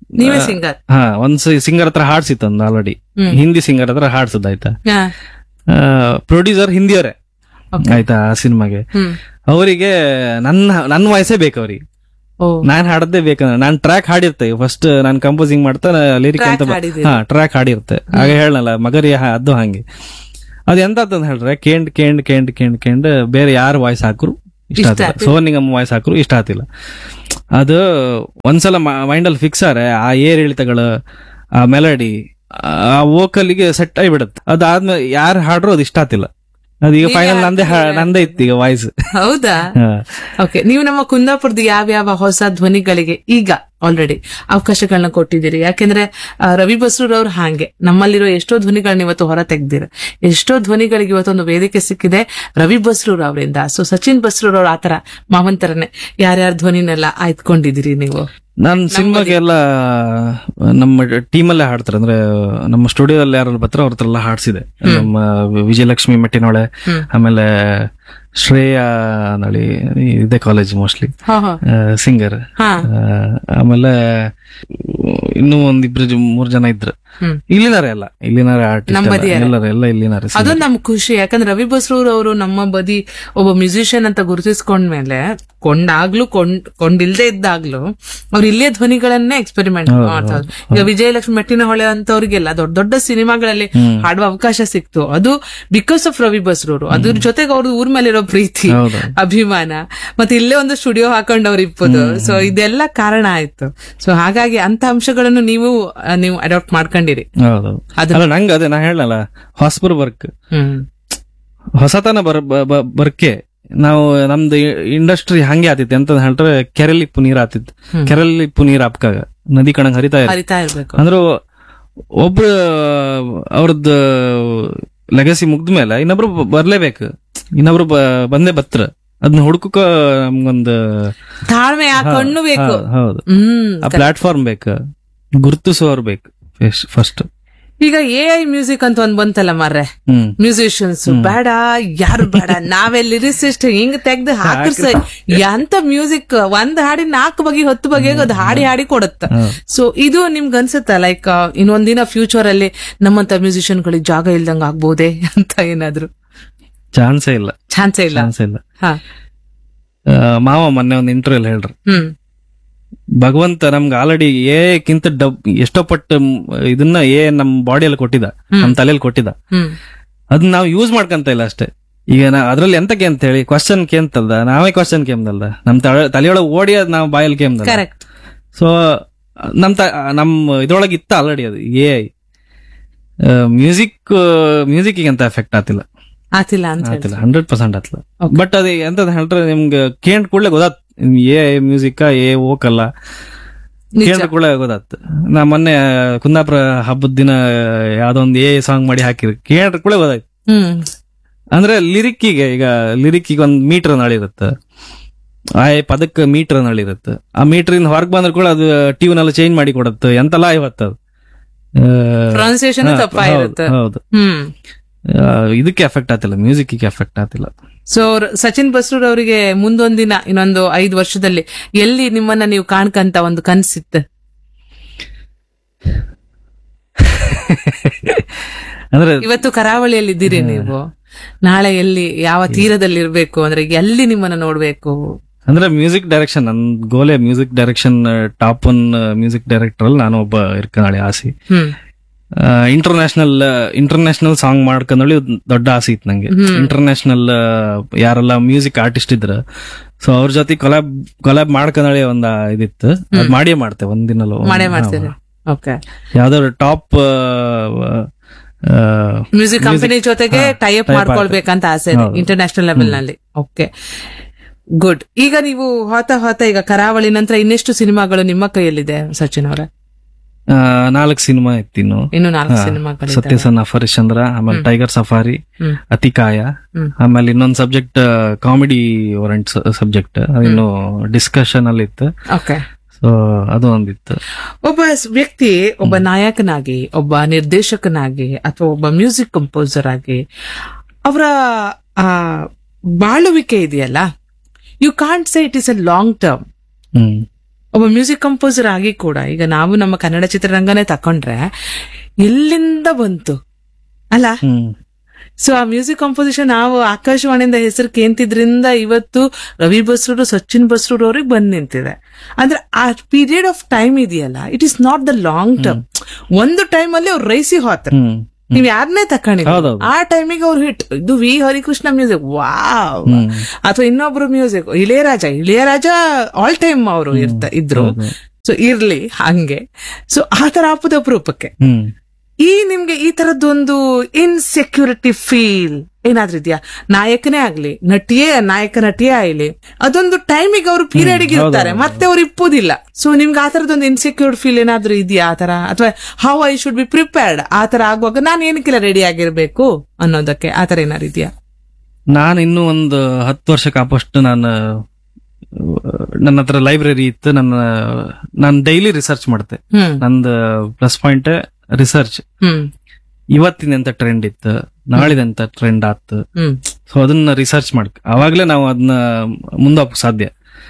ನೀವೇ ಸಿಂಗರ್ ಹಾ ಒಂದ್ ಸಿಂಗರ್ ಹತ್ರ ಹಾಡ್ಸಿತ್ತು ಒಂದು ಆಲ್ರೆಡಿ ಹಿಂದಿ ಸಿಂಗರ್ ಹತ್ರ ಹಾಡ್ಸದ್ ಆಯ್ತಾ ಪ್ರೊಡ್ಯೂಸರ್ ಹಿಂದಿಯವರೇ ಆಯ್ತಾ ಆ ಸಿನಿಮಾಗೆ ಹ್ಮ್ ಅವರಿಗೆ ನನ್ನ ನನ್ನ ವಾಯ್ಸೇ ಬೇಕು ಅವ್ರಿಗೆ ಓ ನಾನ್ ಹಾಡದೇ ಬೇಕಂದ್ರೆ ನಾನ್ ಟ್ರ್ಯಾಕ್ ಹಾಡಿರ್ತೆ ಫಸ್ಟ್ ನಾನ್ ಕಂಪೋಸಿಂಗ್ ಮಾಡ್ತಾ ಲಿರಿಕ್ Track ಅಂತ ಬ- ಹಾಡಿದ್ದೀರಿ. ಹಾ ಟ್ರ್ಯಾಕ್ ಹಾಡಿರ್ತೆ ಆಗ ಹೇಳಲ್ಲ ಮಗರಿ ಹ- ಅದು ಹಂಗೆ ಅದ್ ಎಂತಂತ ಹೇಳ್ರೆ ಕೇಂಡ್ ಕೇಂಡ್ ಕೇಂಡ್ ಕೇಂಡ್ ಕೇಂಡ್ ಬೇರೆ ಯಾರು ವಾಯ್ಸ್ ಹಾಕ್ರು ಇಷ್ಟ ಇಷ್ಟ ಆತಿಲ್ಲ ಆಗ್ತಿಲ್ಲ. ಸೋನ್ ನಿಗಮ್ ವಾಯ್ಸ್ ಹಾಕ್ರು ಇಷ್ಟ ಆತಿಲ್ಲ ಅದು ಒಂದ್ಸಲ ಮೈಂಡ್ ಅಲ್ಲಿ ಫಿಕ್ಸ್ ಆರೆ ಆ ಏರ್ ಇಳಿತಗಳು ಆ ಮೆಲಡಿ ಆ ವೋಕಲ್ಗೆ ಸೆಟ್ ಆಗಿಬಿಡುತ್ತೆ ಅದಾದ್ಮೇಲೆ ಯಾರು ಹಾಡ್ರು ಅದು ಇಷ್ಟ ಆತಿಲ್ಲ ಅದೀಗ ಫೈನಲ್ ನಂದೇ ಹಾ- ನಂದೇ ಇತ್ತು ಈಗ ವಾಯ್ಸ್ ಹೌದಾ ಓಕೆ ನೀವು ನಮ್ಮ ಕುಂದಾಪುರದ ಯಾವ್ಯಾವ ಹೊಸ ಧ್ವನಿಗಳಿಗೆ ಈಗ ಆಲ್ರೆಡಿ ಅವಕಾಶಗಳನ್ನ ಕೊಟ್ಟಿದ್ದೀರಿ ಯಾಕೆಂದ್ರೆ ಆ, ರವಿ ಬಸ್ರೂರವ್ರು ಹಾಗೆ ನಮ್ಮಲ್ಲಿರೋ ಎಷ್ಟೋ ಧ್ವನಿಗಳನ್ನ ಇವತ್ತು ಹೊರ ತೆಗ್ದಿರ ಎಷ್ಟೋ ಧ್ವನಿಗಳಿಗೆ ಇವತ್ತೊಂದು ವೇದಿಕೆ ಸಿಕ್ಕಿದೆ ರವಿ ಬಸ್ರೂರ್ ಅವರಿಂದ ಸೊ ಸಚಿನ್ ಬಸ್ರೂರ್ ಅವ್ರ ಆತರ ಮಾವಂತರನೇ ಯಾರ್ಯಾರ ಧ್ವನಿನೆಲ್ಲ ಆಯ್ತ್ಕೊಂಡಿದ್ದೀರಿ ನೀವು ನಾನ್ ಸಿನಿಮಾಗೆಲ್ಲ ನಮ್ಮ ಟೀಮಲ್ಲೇ ಹಾಡ್ತಾರೆ ಅಂದ್ರೆ ನಮ್ಮ ಸ್ಟುಡಿಯೋದಲ್ಲಿ ಯಾರು ಬರ್ತಾರೆ ಅವ್ರ ಹತ್ರ ಎಲ್ಲ ಹಾಡ್ಸಿದೆ ನಮ್ಮ ವಿಜಯಲಕ್ಷ್ಮಿ ಮೆಟ್ಟಿನೊಳೆ ಹ್ಮ್. ಆಮೇಲೆ ಶ್ರೇಯಾ ನಳಿ ಇದೆ ಕಾಲೇಜ್ ಮೋಸ್ಟ್ಲಿ ಹಾ ಹಾ ಸಿಂಗರ್ ಹಾ ಆಮೇಲೆ ಇನ್ನೂ ಒಂದಿಬ್ರು ಜ- ಮೂರ್ ಜನ ಇದ್ರು ಹ್ಮ್. ಇಲ್ಲಿನಾರೆ ಎಲ್ಲ ಇಲ್ಲಿನಾರೆ ಆರ್ಟಿಸ್ಟ್ ನಮ್ಮದಿಯಾರೆ. ಎಲ್ಲರೂ ಎಲ್ಲ ಇಲ್ಲಿನಾರೆ ಅದೊಂದು ನಮ್ ಖುಷಿ ಯಾಕಂದ್ರೆ ರವಿ ಬಸ್ರೂರ್ ಅವರು ನಮ್ಮ ಬದಿ ಒಬ್ಬ ಮ್ಯೂಸಿಷಿಯನ್ ಅಂತ ಗುರುತಿಸ್ಕೊಂಡ್ಮೇಲೆ ಕೊಂಡಾಗ್ಲೂ ಕೊಂಡ್ ಕೊಂಡಿಲ್ದೇ ಇದ್ದಾಗ್ಲೂ ಅವ್ರು ಇಲ್ಲೇ ಧ್ವನಿಗಳನ್ನೇ ಎಕ್ಸ್ಪೆರಿಮೆಂಟ್ ಮಾಡ್ತಾರೆ ಈಗ ವಿಜಯಲಕ್ಷ್ಮಿ ಮೆಟ್ಟಿನ ಹೊಳೆ ಅಂತವ್ರಿಗೆಲ್ಲ ದೊಡ್ಡ ದೊಡ್ಡ ಸಿನಿಮಾಗಳಲ್ಲಿ ಹಾಡುವ ಅವಕಾಶ ಸಿಕ್ತು ಅದು ಬಿಕಾಸ್ ಆಫ್ ರವಿ ಬಸ್ರೂರು ಅದ್ರ ಜೊತೆಗೆ ಅವ್ರ ಊರ್ ಮೇಲಿರೋ ಪ್ರೀತಿ ಹೌದು. ಅಭಿಮಾನ ಮತ್ತೆ ಇಲ್ಲೇ ಒಂದು ಸ್ಟುಡಿಯೋ ಹಾಕೊಂಡವ್ರು ಇಪ್ಪದು ಸೊ ಇದೆಲ್ಲ ಕಾರಣ ಆಯ್ತು ಸೊ ಹಾಗಾಗಿ ಅಂತ ಅಂಶಗಳನ್ನು ನೀವು ಆ, ನೀವು ಅಡಾಪ್ಟ್ ಮಾಡ್ಕೊಂಡಿರಿ ಹೌದು ಅದು- ಅಲ್ಲ ನಂಗೆ ಅದೇ ನಾ ಹೇಳಲ್ಲ ಹಾಸ್ಪರ್ ವರ್ಕ್ ಹ್ಮ್ ಹೊಸತನ ಬರ್ ಬ- ಬ- ಬರ್ಕೆ ನಾವು ನಮ್ದು ಇಂಡಸ್ಟ್ರಿ ಹಂಗೆ ಆತಿತ್ತು ಅಂತ ಹೇಳ್ರೆ ಕೆರೆಲಿಪ್ಪು ನೀರ್ ಆತಿತ್ತು ಹ್ಮ್. ಕೆರೆಲಿಪ್ಪು ನೀರ್ ಹಾಪ್ಕಾಗ ನದಿ ಕಣಂಗ್ ಹರಿತಾ ಇರುತ್ತೆ ಹರಿತಾ ಇರ್ಬೇಕು ಅಂದ್ರೆ ಒಬ್ರು ಅವ್ರದ್ದು ಲೆಗಸಿ ಮುಗ್ದ ಮೇಲೆ ಇನ್ನೊಬ್ರು ಬ- ಬರ್ಲೇಬೇಕು ಇನ್ನೊಬ್ರು ಬ- ಬಂದೇ ಬತ್ರ ಅದನ್ನ ಹುಡುಕಕ ನಮ್ಗೊಂದು ತಾಳ್ಮೆ ಆ ಕಣ್ಣು ಬೇಕು ಹೌದು, ಹೌದು ಹ್ಮ್ ಆ ಪ್ಲಾಟ್ಫಾರ್ಮ್ ಬೇಕು ಗುರುತಿಸೋರ್ ಬೇಕು ಫಸ್ಟ್ ಈಗ ಎ ಐ ಮ್ಯೂಸಿಕ್ ಅಂತ ಒಂದ್ ಬಂತಲ್ಲ ಮಾರ್ರೆ ಹ್ಮ್ ಮ್ಯೂಸಿಷಿಯನ್ಸ್ ಬೇಡ ಯಾರು ಬೇಡ ನಾವೇ ಲಿರಿಸಿಸ್ಟ್ ಹಿಂಗ್ ತೆಗ್ದು ಹಾಕಿರ್ಸ ಎಂತ ಮ್ಯೂಸಿಕ್ ಒಂದ್ ಹಾಡಿ ನಾಲ್ಕು ಬಗೆ ಹತ್ತು ಬಗೆಗೆ ಅದು ಹಾಡಿ ಹಾಡಿ ಕೊಡುತ್ತ ಸೊ ಇದು ನಿಮ್ಗೆ ಅನ್ಸುತ್ತಾ ಲೈಕ್ ಇನ್ನೊಂದಿನ ಫ್ಯೂಚರ್ ಅಲ್ಲಿ ನಮ್ಮಂತ ಮ್ಯೂಸಿಷಿಯನ್ ಗಳಿಗೆ ಜಾಗ ಇಲ್ದಂಗ ಆಗ್ಬೋದೇ ಅಂತ ಏನಾದ್ರು ಚಾನ್ಸೇ ಇಲ್ಲ ಚಾನ್ಸೇ ಇಲ್ಲ ಚಾನ್ಸೇ ಇಲ್ಲ ಹಾ ಆ, ಮಾವ ಮೊನ್ನೆ ಒಂದು ಇಂಟರ್ವ್ಯೂ ಹೇಳ್ರು ಹ್ಮ್ ಭಗವಂತ ನಮ್ಗೆ ಆಲ್ರೆಡಿ ಏಕ್ಕಿಂತ ಡಬ್ ಎಷ್ಟೋ ಪಟ್ಟು ಮ್, ಇದನ್ನ ಏ ನಮ್ ಬಾಡಿಯಲ್ಲಿ ಕೊಟ್ಟಿದ ನಮ್ ತಲೆಯಲ್ಲಿ ಕೊಟ್ಟಿದ ಹ್ಮ್ ಅದನ್ನ ನಾವು ಯೂಸ್ ಮಾಡ್ಕಂತ ಇಲ್ಲ ಅಷ್ಟೇ ಈಗ ನಾ ಅದ್ರಲ್ಲಿ ಎಂತಕ್ಕೆ ಅಂತ ಹೇಳಿ ಕ್ವಶನ್ ಕೇಂತಲ್ದ ನಾವೇ ಕ್ವಶನ್ ಕೇಮ್ದಲ್ದ ನಮ್ ತಲೆ- ತಲೆಯೊಳಗೆ ಓಡಿ ಅದ್ ನಾವು ಬಾಯಲ್ಲಿ ಕೇಮ್ದಲ್ಲ ಕರೆಕ್ಟ್ ಸೊ ನಮ್ ತ ನಮ್ ಇದ್ರೊಳಗೆ ಇತ್ತ ಆಲ್ರೆಡಿ ಅದು ಎ ಐ ಮ್ಯೂಸಿಕ್ ಮ್ಯೂಸಿಕ್ ಅಂತ ಎಫೆಕ್ಟ್ ಆತಿಲ್ಲ ಆತಿಲ್ಲ ಅಂತ ಹೇಳಿ ಆತಿಲ್ಲ ಹಂಡ್ರೆಡ್ ಪರ್ಸೆಂಟ್ ಆತಿಲ್ಲ ಬಟ್ ಅದು ಎಂತ ಹೇಳ್ರೆ ನಿಮ್ಗೆ ಕೇಂಟ್ ಕೂಡಲೇ ಗೊತ್ತಾತ್ ಎ ಮ್ಯೂಸಿಕ್ ಎ ಓಕಲ್ಲ ನಿಜ ಕೇಂದ್ರ ಕೂಡ ಗೊತ್ತಾತ್ ನಾ ಮೊನ್ನೆ ಕುಂದಾಪುರ ಹಬ್ಬದ ದಿನ ಯಾವ್ದೋ ಒಂದು ಎ ಸಾಂಗ್ ಮಾಡಿ ಹಾಕಿದ್ರು ಕೇಂದ್ರ ಕೂಡ ಗೊತ್ತಾಯ್ತು ಹ್ಮ್ ಅಂದ್ರೆ ಲಿರಿಕ್ಕಿಗೆ ಈಗ ಲಿರಿಕ್ಕಿಗೆ ಒಂದು ಮೀಟರ್ ನಳಿರುತ್ತೆ ಆ ಪದಕ್ಕೆ ಮೀಟರ್ ನಳಿರುತ್ತೆ ಆ ಮೀಟರ್ ಹೊರಗೆ ಬಂದ್ರೆ ಕೂಡ ಅದು ಟ್ಯೂನ್ ಎಲ್ಲ ಚೇಂಜ್ ಮಾಡಿ ಕೊಡುತ್ತೆ ಎಂತೆಲ್ಲ ಇವತ್ತು ಅದು ಆ, ಪ್ರೊನೌನ್ಸಿಯೇಷನ್ ಹಾ, ತಪ್ಪಾಗಿರುತ್ತೆ ಹೌದು, ಹೌದು ಹ್ಮ್ ಆ, ಇದಕ್ಕೆ ಎಫೆಕ್ಟ್ ಆತಿಲ್ಲ ಮ್ಯೂಸಿಕ್ಗೆ ಎಫೆಕ್ಟ್ ಆತಿಲ್ಲ ಸೊ ಸಚಿನ್ ಬಸ್ರೂರ್ ಅವರಿಗೆ ಮುಂದೊಂದಿನ ಇನ್ನೊಂದು ಐದು ವರ್ಷದಲ್ಲಿ ಎಲ್ಲಿ ನಿಮ್ಮನ್ನ ನೀವು ಕಾಣ್ಕಂತ ಒಂದು ಕನ್ಸಿತ್ತು ಅಂದ್ರೆ ಇವತ್ತು ಕರಾವಳಿಯಲ್ಲಿ ಇದ್ದೀರಿ ನೀವು ನಾಳೆ ಎಲ್ಲಿ ಯಾವ ತೀರದಲ್ಲಿ ಇರ್ಬೇಕು ಅಂದ್ರೆ ಎಲ್ಲಿ ನಿಮ್ಮನ್ನ ನೋಡ್ಬೇಕು ಅಂದ್ರೆ ಮ್ಯೂಸಿಕ್ ಡೈರೆಕ್ಷನ್ ನನ್ ಗೋಲೆ music direction top one music director ಅಲ್ಲಿ ನಾನು ಒಬ್ಬ ಇರ್ಕನಾಳೆ ಆಸೆ ಹ್ಮ್ ಇಂಟರ್ನ್ಯಾಷನಲ್ ಇಂಟರ್ನ್ಯಾಷನಲ್ ಸಾಂಗ್ ಮಾಡ್ಕೊಂಡಳಿ ದೊಡ್ಡ ಆಸೆ ಇತ್ತು ನಂಗೆ ಇಂಟರ್ನ್ಯಾಷನಲ್ ಯಾರೆಲ್ಲ ಮ್ಯೂಸಿಕ್ ಆರ್ಟಿಸ್ಟ್ ಇದ್ರ ಸೊ ಅವ್ರ ಜೊತೆ ಕೊಲಾಬ್ ಕೊಲಾಬ್ ಮಾಡ್ಕೊಂಡಳಿ ಒಂದ ಇದಿತ್ತು ಅದ್ ಮಾಡಿಯೇ ಮಾಡ್ತೇವೆ ಒಂದಿನಲ್ಲೂ ಮಾಡೇ ಮಾಡ್ತೀರಿ ಓಕೆ ಯಾವ್ದಾದ್ರು ಟಾಪ್ ಮ್ಯೂಸಿಕ್ ಕಂಪನಿ ಜೊತೆಗೆ ಟೈ ಅಪ್ ಮಾಡ್ಕೊಳ್ಬೇಕಂತ ಆಸೆ ಇದೆ ಇಂಟರ್ನ್ಯಾಷನಲ್ ಲೆವೆಲ್ ನಲ್ಲಿ ಓಕೆ ಗುಡ್ ಈಗ ನೀವು ಹೋತ ಹೋತ ಈಗ ಕರಾವಳಿ ನಂತರ ಇನ್ನೆಷ್ಟು ಸಿನಿಮಾಗಳು ನಿಮ್ಮ ಕೈಯಲ್ಲಿದೆ ಸಚಿನ್ ಅವರ ನಾಲ್ಕು ಸಿನಿಮಾ ಇತ್ತು ಇನ್ನು ಇನ್ನು ನಾಲ್ಕು ಸಿನಿಮಾಗಳು ಸತ್ಯಸನ್ ಹರಿಶ್ಚಂದ್ರ ಆಮೇಲೆ ಟೈಗರ್ ಸಫಾರಿ ಹ್ಮ್. ಅತಿಕಾಯ ಹ್ಮ್. ಆಮೇಲೆ ಇನ್ನೊಂದು ಸಬ್ಜೆಕ್ಟ್ ಕಾಮಿಡಿ ಓರೆಂಟ್ ಸಬ್ಜೆಕ್ಟ್ ಇನ್ನು ಡಿಸ್ಕಷನ್ ಅಲ್ಲಿ ಇತ್ತು ಓಕೆ ಸೊ ಅದು ಒಂದಿತ್ತು ಒಬ್ಬ ಸ್- ವ್ಯಕ್ತಿ ಒಬ್ಬ ನಾಯಕನಾಗಿ ಒಬ್ಬ ನಿರ್ದೇಶಕನಾಗಿ ಅಥವಾ ಒಬ್ಬ ಮ್ಯೂಸಿಕ್ ಕಂಪೋಸರ್ ಆಗಿ ಅವರ ಆ ಬಾಳುವಿಕೆ ಇದೆಯಲ್ಲ you can't say it is a long term ಹ್ಮ್ ಒಬ್ಬ ಮ್ಯೂಸಿಕ್ ಕಂಪೋಸರ್ ಆಗಿ ಕೂಡ ಈಗ ನಾವು ನಮ್ಮ ಕನ್ನಡ ಚಿತ್ರರಂಗನೇ ತಕೊಂಡ್ರೆ ಎಲ್ಲಿಂದ ಬಂತು ಅಲ್ಲ ಹ್ಮ್ ಸೊ ಆ ಮ್ಯೂಸಿಕ್ ಕಂಪೋಸಿಷನ್ ನಾವು ಆಕಾಶವಾಣಿಯಿಂದ ಹೆಸರು ಕೇಂತಿದ್ರಿಂದ ಇವತ್ತು ರವಿ ಬಸ್ರೂರು ಸಚಿನ್ ಬಸ್ರೂರ್ ಅವ್ರಿಗೆ ಬಂದ್ ನಿಂತಿದೆ ಅಂದ್ರೆ ಆ ಪೀರಿಯಡ್ ಆಫ್ ಟೈಮ್ ಇದೆಯಲ್ಲ it is not the long term ಒಂದು ಟೈಮ್ ಅಲ್ಲಿ ಅವ್ರು ರೈಸಿ ಹೋತ್ರ ಹ್ಮ್ ನೀವ್ ಯಾರನ್ನೇ ತಕೊಂಡಿಲ್ಲ ಹೌದೌದು. ಆ ಟೈಮಿಗೆ ಅವ್ರು ಹಿಟ್ ಇದು ವಿ ಹರಿಕೃಷ್ಣ ಮ್ಯೂಸಿಕ್ ವಾವ್ ಹ್ಮ್. ಅಥವಾ ಇನ್ನೊಬ್ರು music Ilaiyaraaja Ilaiyaraaja all time ಅವರು ಇರ್ತ ಇದ್ರು ಸೊ ಇರ್ಲಿ ಹಂಗೆ ಸೊ ಆ ತರ ಆಪದ ಅಪರೂಪಕ್ಕೆ ಹ್ಮ್ ಈ ನಿಮ್ಗೆ ಈ ತರದ್ದೊಂದು ಇನ್ಸೆಕ್ಯೂರಿಟಿ ಫೀಲ್ ಏನಾದ್ರೂ ಇದೆಯಾ ನಾಯಕನೇ ಆಗ್ಲಿ ನಟಿಯೇ ನಾಯಕ ನಟಿಯೇ ಆಗ್ಲಿ ಅದೊಂದು ಟೈಮಿಗೆ ಅವರು ಪೀರಿಯಡ್ ಇರ್ತಾರೆ ಮತ್ತೆ ಅವ್ರು ಇಪ್ಪುದಿಲ್ಲ ಸೊ ನಿಮ್ಗೆ ಆ ತರದೊಂದು ಇನ್ಸೆಕ್ಯೂರ್ ಫೀಲ್ ಏನಾದ್ರೂ ಇದೆಯಾ ಆತರ ಅಥವಾ how I should be prepared ಆತರ ಆಗುವಾಗ ನಾನು ಏನಕ್ಕೆಲ್ಲ ರೆಡಿ ಆಗಿರ್ಬೇಕು ಅನ್ನೋದಕ್ಕೆ ಆತರ ಏನಾದ್ರು ಇದೆಯಾ ನಾನು ಇನ್ನೂ ಒಂದು ಹತ್ತು ವರ್ಷಕ್ಕೆ ಆಪಷ್ಟು ನಾನು ನನ್ನ ಹತ್ರ ಲೈಬ್ರರಿ ಇತ್ತು ನನ್ನ ನಾನು ಡೈಲಿ ರಿಸರ್ಚ್ ಮಾಡ್ತೆ ಹ್ಮ್ ನಂದು ಪ್ಲಸ್ ಪಾಯಿಂಟ್ ರಿಸರ್ಚ್ ಹ್ಮ್ ಇವತ್ತಿನ ಎಂತ ಟ್ರೆಂಡ್ ಇತ್ತು ನಾಳಿದೆಂತ ಟ್ರೆಂಡ್ ಆತ್ತು ಹ್ಮ್ ಸೊ ಅದನ್ನ ರಿಸರ್ಚ್ ಮಾಡ್ಕ ಅವಾಗ್ಲೇ ನಾವು ಅದನ್ನ ಮುಂದೋಗಕ್ ಸಾಧ್ಯ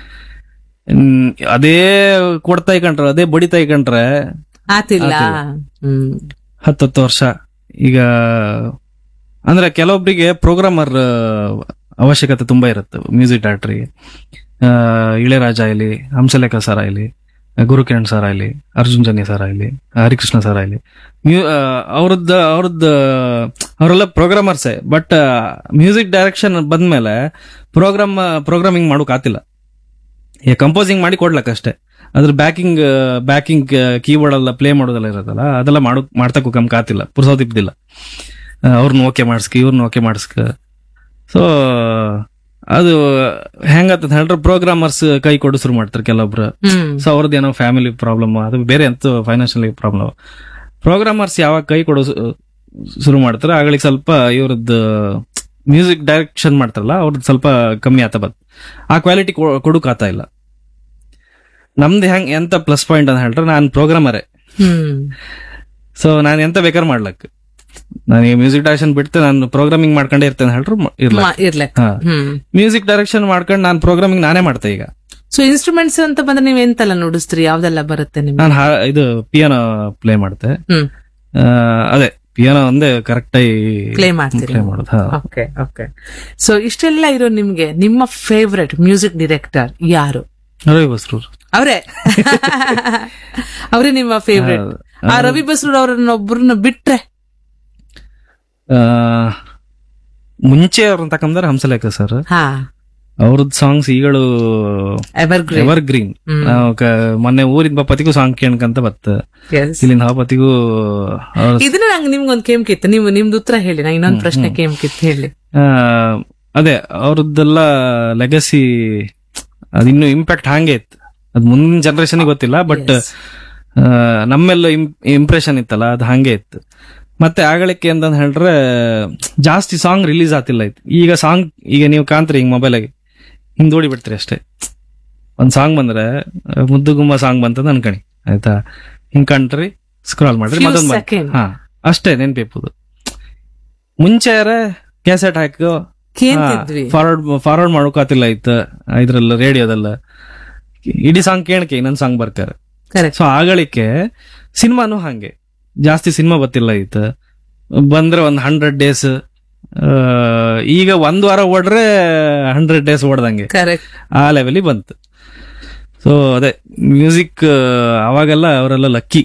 ಹ್ಮ್, ಅದೇ ಕೊಡ್ತಾ ಇಕೊಂಡ್ರೆ ಅದೇ ಬಡಿತಾ ಇಕೊಂಡ್ರೆ ಆತಿಲ್ಲ ಹ್ಮ್ ಹತ್ತತ್ತು ವರ್ಷ ಈಗ ಅಂದ್ರೆ ಕೆಲವೊಬ್ಬರಿಗೆ ಪ್ರೋಗ್ರಾಮರ್ ಅವಶ್ಯಕತೆ ತುಂಬಾ ಇರುತ್ತೆ ಮ್ಯೂಸಿಕ್ ಡೈರೆಕ್ಟರ್ಗೆ ಇಳೆರಾಜ ಇಲ್ಲಿ ಹಂಸಲೇಖ ಸರ್ ಆಗಲಿ ಗುರುಕಿರಣ್ ಸರ್ ಆಗಲಿ ಅರ್ಜುನ್ ಜನ್ಯ ಸರ್ ಆಗಲಿ ಹರಿಕೃಷ್ಣ ಸರ್ ಆಗಲಿ ಮ್ಯೂ ಅವ್ರದ್ದು ಅವ್ರದ್ದು ಅವರೆಲ್ಲ ಪ್ರೋಗ್ರಾಮರ್ಸೇ ಬಟ್ ಮ್ಯೂಸಿಕ್ ಡೈರೆಕ್ಷನ್ ಬಂದ್ಮೇಲೆ ಪ್ರೋಗ್ರಾಮ್ ಪ್ರೋಗ್ರಾಮಿಂಗ್ ಮಾಡೋಕ್ ಆತಿಲ್ಲ ಈಗ ಕಂಪೋಸಿಂಗ್ ಮಾಡಿ ಕೊಡ್ಲಕ್ಕಷ್ಟೇ ಅದ್ರ ಬ್ಯಾಕಿಂಗ್ ಬ್ಯಾಕಿಂಗ್ ಕೀಬೋರ್ಡ್ ಎಲ್ಲ ಪ್ಲೇ ಮಾಡೋದೆಲ್ಲ ಇರೋದಲ್ಲ ಅದೆಲ್ಲ ಮಾಡು ಮಾಡ್ತಕ್ಕೂ ಕಮ್ ಕಾತಿಲ್ಲ ಪುರ್ಸೋದಿಪ್ದಿಲ್ಲ ಅವ್ರನ್ನ ಓಕೆ ಮಾಡಿಸ್ಕ ಇವ್ರನ್ನ ಓಕೆ ಮಾಡಿಸ್ಕ ಸೊ ಅದು ಹೆಂಗತ್ತ ಹೇಳಿದ್ರೆ ಪ್ರೋಗ್ರಾಮರ್ಸ್ ಕೈ ಕೊಡು ಶುರು ಮಾಡ್ತಾರೆ ಕೆಲವೊಬ್ರು ಹ್ಮ್ ಸೊ ಅವ್ರದ್ದು ಏನೋ ಫ್ಯಾಮಿಲಿ ಪ್ರಾಬ್ಲಮ್ ಅದು ಬೇರೆ ಎಂತ ಫೈನಾನ್ಷಿಯಲಿ ಪ್ರಾಬ್ಲಮ್ ಪ್ರೋಗ್ರಾಮರ್ಸ್ ಯಾವಾಗ ಕೈ ಕೊಡೋ ಶು- ಶುರು ಮಾಡ್ತಾರೆ ಆಗಳಿಗೆ ಸ್ವಲ್ಪ ಇವ್ರದ್ದು ಮ್ಯೂಸಿಕ್ ಡೈರೆಕ್ಷನ್ ಮಾಡ್ತಾರಲ್ಲ ಅವ್ರದ್ದು ಸ್ವಲ್ಪ ಕಮ್ಮಿ ಆತ ಬತ್ ಆ ಕ್ವಾಲಿಟಿ ಕೊಡಕ್ ಆತ ಇಲ್ಲ ನಮ್ದು ಹೆಂಗ್ ಎಂತ ಪ್ಲಸ್ ಪಾಯಿಂಟ್ ಅಂತ ಹೇಳಿದ್ರೆ ನಾನು ಪ್ರೋಗ್ರಾಮರೇ ಹ್ಮ್ ಸೊ ನಾನು ಎಂತ ಬೇಕಾದ್ರೆ ಮಾಡ್ಲಕ್ ನಾನು ಈ ಮ್ಯೂಸಿಕ್ ಡೈರೆಕ್ಷನ್ ಬಿಡ್ತೆ ನಾನು ಪ್ರೋಗ್ರಾಮಿಂಗ್ ಮಾಡ್ಕೊಂಡೇ ಇರ್ತೇನೆ ಹೇಳ್ರು ಇರ್ಲ ಮ- ಇರ್ಲೆಕ್ಕ ಹಾ ಹ್ಮ್ ಮ್ಯೂಸಿಕ್ ಡೈರೆಕ್ಷನ್ ಮಾಡ್ಕೊಂಡು ನಾನು ಪ್ರೋಗ್ರಾಮಿಂಗ್ ನಾನೇ ಮಾಡ್ತೆ ಈಗ ಸೊ ಇನ್ಸ್ಟ್ರೂಮೆಂಟ್ಸ್ ಅಂತ ಬಂದ್ರೆ ನೀವ್ ಎಂತೆಲ್ಲ ನುಡಿಸ್ತೀರಿ ಯಾವ್ದೆಲ್ಲ ಬರುತ್ತೆ ನಿಮ್ಗೆ ನಾನು ಇದು ಪಿಯಾನೋ ಪ್ಲೇ ಮಾಡ್ತೆ ಹ್ಮ್ ಆ, ಅದೇ ಪಿಯಾನೋ ಒಂದೇ ಕರೆಕ್ಟ್ ಆಗಿ ಪ್ಲೇ ಮಾಡ್ತೀರಿ ಪ್ಲೇ ಮಾಡೋದು ಹಾ. ಓಕೆ ಓಕೆ ಸೊ ಇಷ್ಟೆಲ್ಲ ಇರೋ ನಿಮ್ಗೆ ನಿಮ್ಮ ಫೇವ್ರೆಟ್ ಮ್ಯೂಸಿಕ್ ಡೈರೆಕ್ಟರ್ ಯಾರು ರವಿ ಬಸ್ರೂರ್ ಅವರೇ ಅವರೇ ನಿಮ್ಮ ಫೇವ್ರೆಟ್ ಆ ರವಿ ಬಸ್ರೂರ್ ಅವರನ್ನ ಒಬ್ಬರನ್ನ ಬಿಟ್ರೆ ಆ, ಮುಂಚೆ ಅವ್ರನ್ನ ತಕೊಂಡ್ರೆ ಹಂಸಲೇಖ ಸರ್ ಹಾ ಅವ್ರದ್ದು ಸಾಂಗ್ಸ್ ಈಗಳು ಎವರ್ ಗ್ರೇಟ್ ಎವರ್ ಗ್ರೀನ್ ನಾವು ಕ- ಮೊನ್ನೆ ಊರಿನ ಬಪ್ಪತಿಗೂ ಸಾಂಗ್ ಕೇಳ್ಕಂತ ಬತ್ತ ಇಲ್ಲಿಂದ ಹಬ್ಬತಿಗೂ ಅವ್ರ ಇದನ್ನ ನಂಗೆ ನಿಮ್ಗೊಂದು ಕೇಮ್ ಕಿತ್ತು ನೀವು ನಿಮ್ದು ಉತ್ತರ ಹೇಳಿ ನಾ ಇನ್ನೊಂದು ಪ್ರಶ್ನೆ ಕೇಮ್ ಕಿತ್ತು ಹೇಳಿ ಆ, ಅದೇ ಅವ್ರದ್ದೆಲ್ಲ ಲೆಗಸಿ ಅದಿನ್ನು ಇಂಪ್ಯಾಕ್ಟ್ ಹಾಗೆ ಇತ್ತು ಅದ್ ಮುಂದಿನ ಜನರೇಷನ್ ಗೊತ್ತಿಲ್ಲ ಬಟ್ Yes. ನಮ್ಮೆಲ್ಲ ಇಂಪ್ರೆಷನ್ ಇತ್ತಲ್ಲ ಅದು ಹಾಗೆ ಇತ್ತು ಮತ್ತೆ ಆಗಳಿಕೆ ಅಂತ ಹೇಳಿದ್ರೆ ಜಾಸ್ತಿ ಸಾಂಗ್ ರಿಲೀಸ್ ಆತಿಲ್ಲ ಇತ್ತು ಈಗ ಸಾಂಗ್ ಈಗ ನೀವು ಕಾಣ್ತೀರಿ ಹಿಂಗ್ ಮೊಬೈಲಾಗಿ ಹಿಂಗ್ ದೋಡಿ ಬಿಡ್ತೀರಿ ಅಷ್ಟೇ ಒಂದ್ ಸಾಂಗ್ ಬಂದ್ರೆ ಆ, ಮುದ್ದು ಗುಮ್ಮ ಸಾಂಗ್ ಬಂತಂದ ಅನ್ಕಣಿ ಆಯ್ತಾ ಹಿಂಗ್ ಕಂಡ್ರಿ ಸ್ಕ್ರಾಲ್ ಮಾಡ್ರಿ Few ಮತ್ತೊಂದ್ ಬಂತು. second. ಹಾ ಅಷ್ಟೇ ನೆನ್ಪಿಪ್ಪುದು ಮುಂಚೆ ಕ್ಯಾಸೆಟ್ ಹಾಕೋ ಕೇಂತಿದ್ವಿ ಫಾರ್ವರ್ಡ್ ಫಾರ್ವರ್ಡ್ ಮಾಡೋಕಾತಿಲ್ಲ ಇತ್ತು ಇದ್ರಲ್ಲ ರೇಡಿಯೋದಲ್ಲ ಇಡೀ ಸಾಂಗ್ ಕೇಳಕ್ಕೆ ಇನ್ನೊಂದ್ ಸಾಂಗ್ ಬರ್ತಾರೆ ಕರೆಕ್ಟ್ ಸೊ ಆಗಳಿಕೆ ಸಿನಿಮಾನು ಹಂಗೆ ಜಾಸ್ತಿ ಸಿನಿಮಾ ಗೊತ್ತಿಲ್ಲ ಇತ್ತು ಬಂದ್ರೆ ಒಂದ್ ಹಂಡ್ರೆಡ್ ಡೇಸ್ ಈಗ ಒಂದ್ ವಾರ ಓಡ್ರೆ ಹಂಡ್ರೆಡ್ ಡೇಸ್ ಓಡ್ದಂಗೆ ಕರೆಕ್ಟ್ ಆ ಲೆವೆಲಿಗೆ ಬಂತು ಸೊ ಅದೇ ಮ್ಯೂಸಿಕ್ ಅವಾಗೆಲ್ಲ ಅವರೆಲ್ಲ ಲಕ್ಕಿ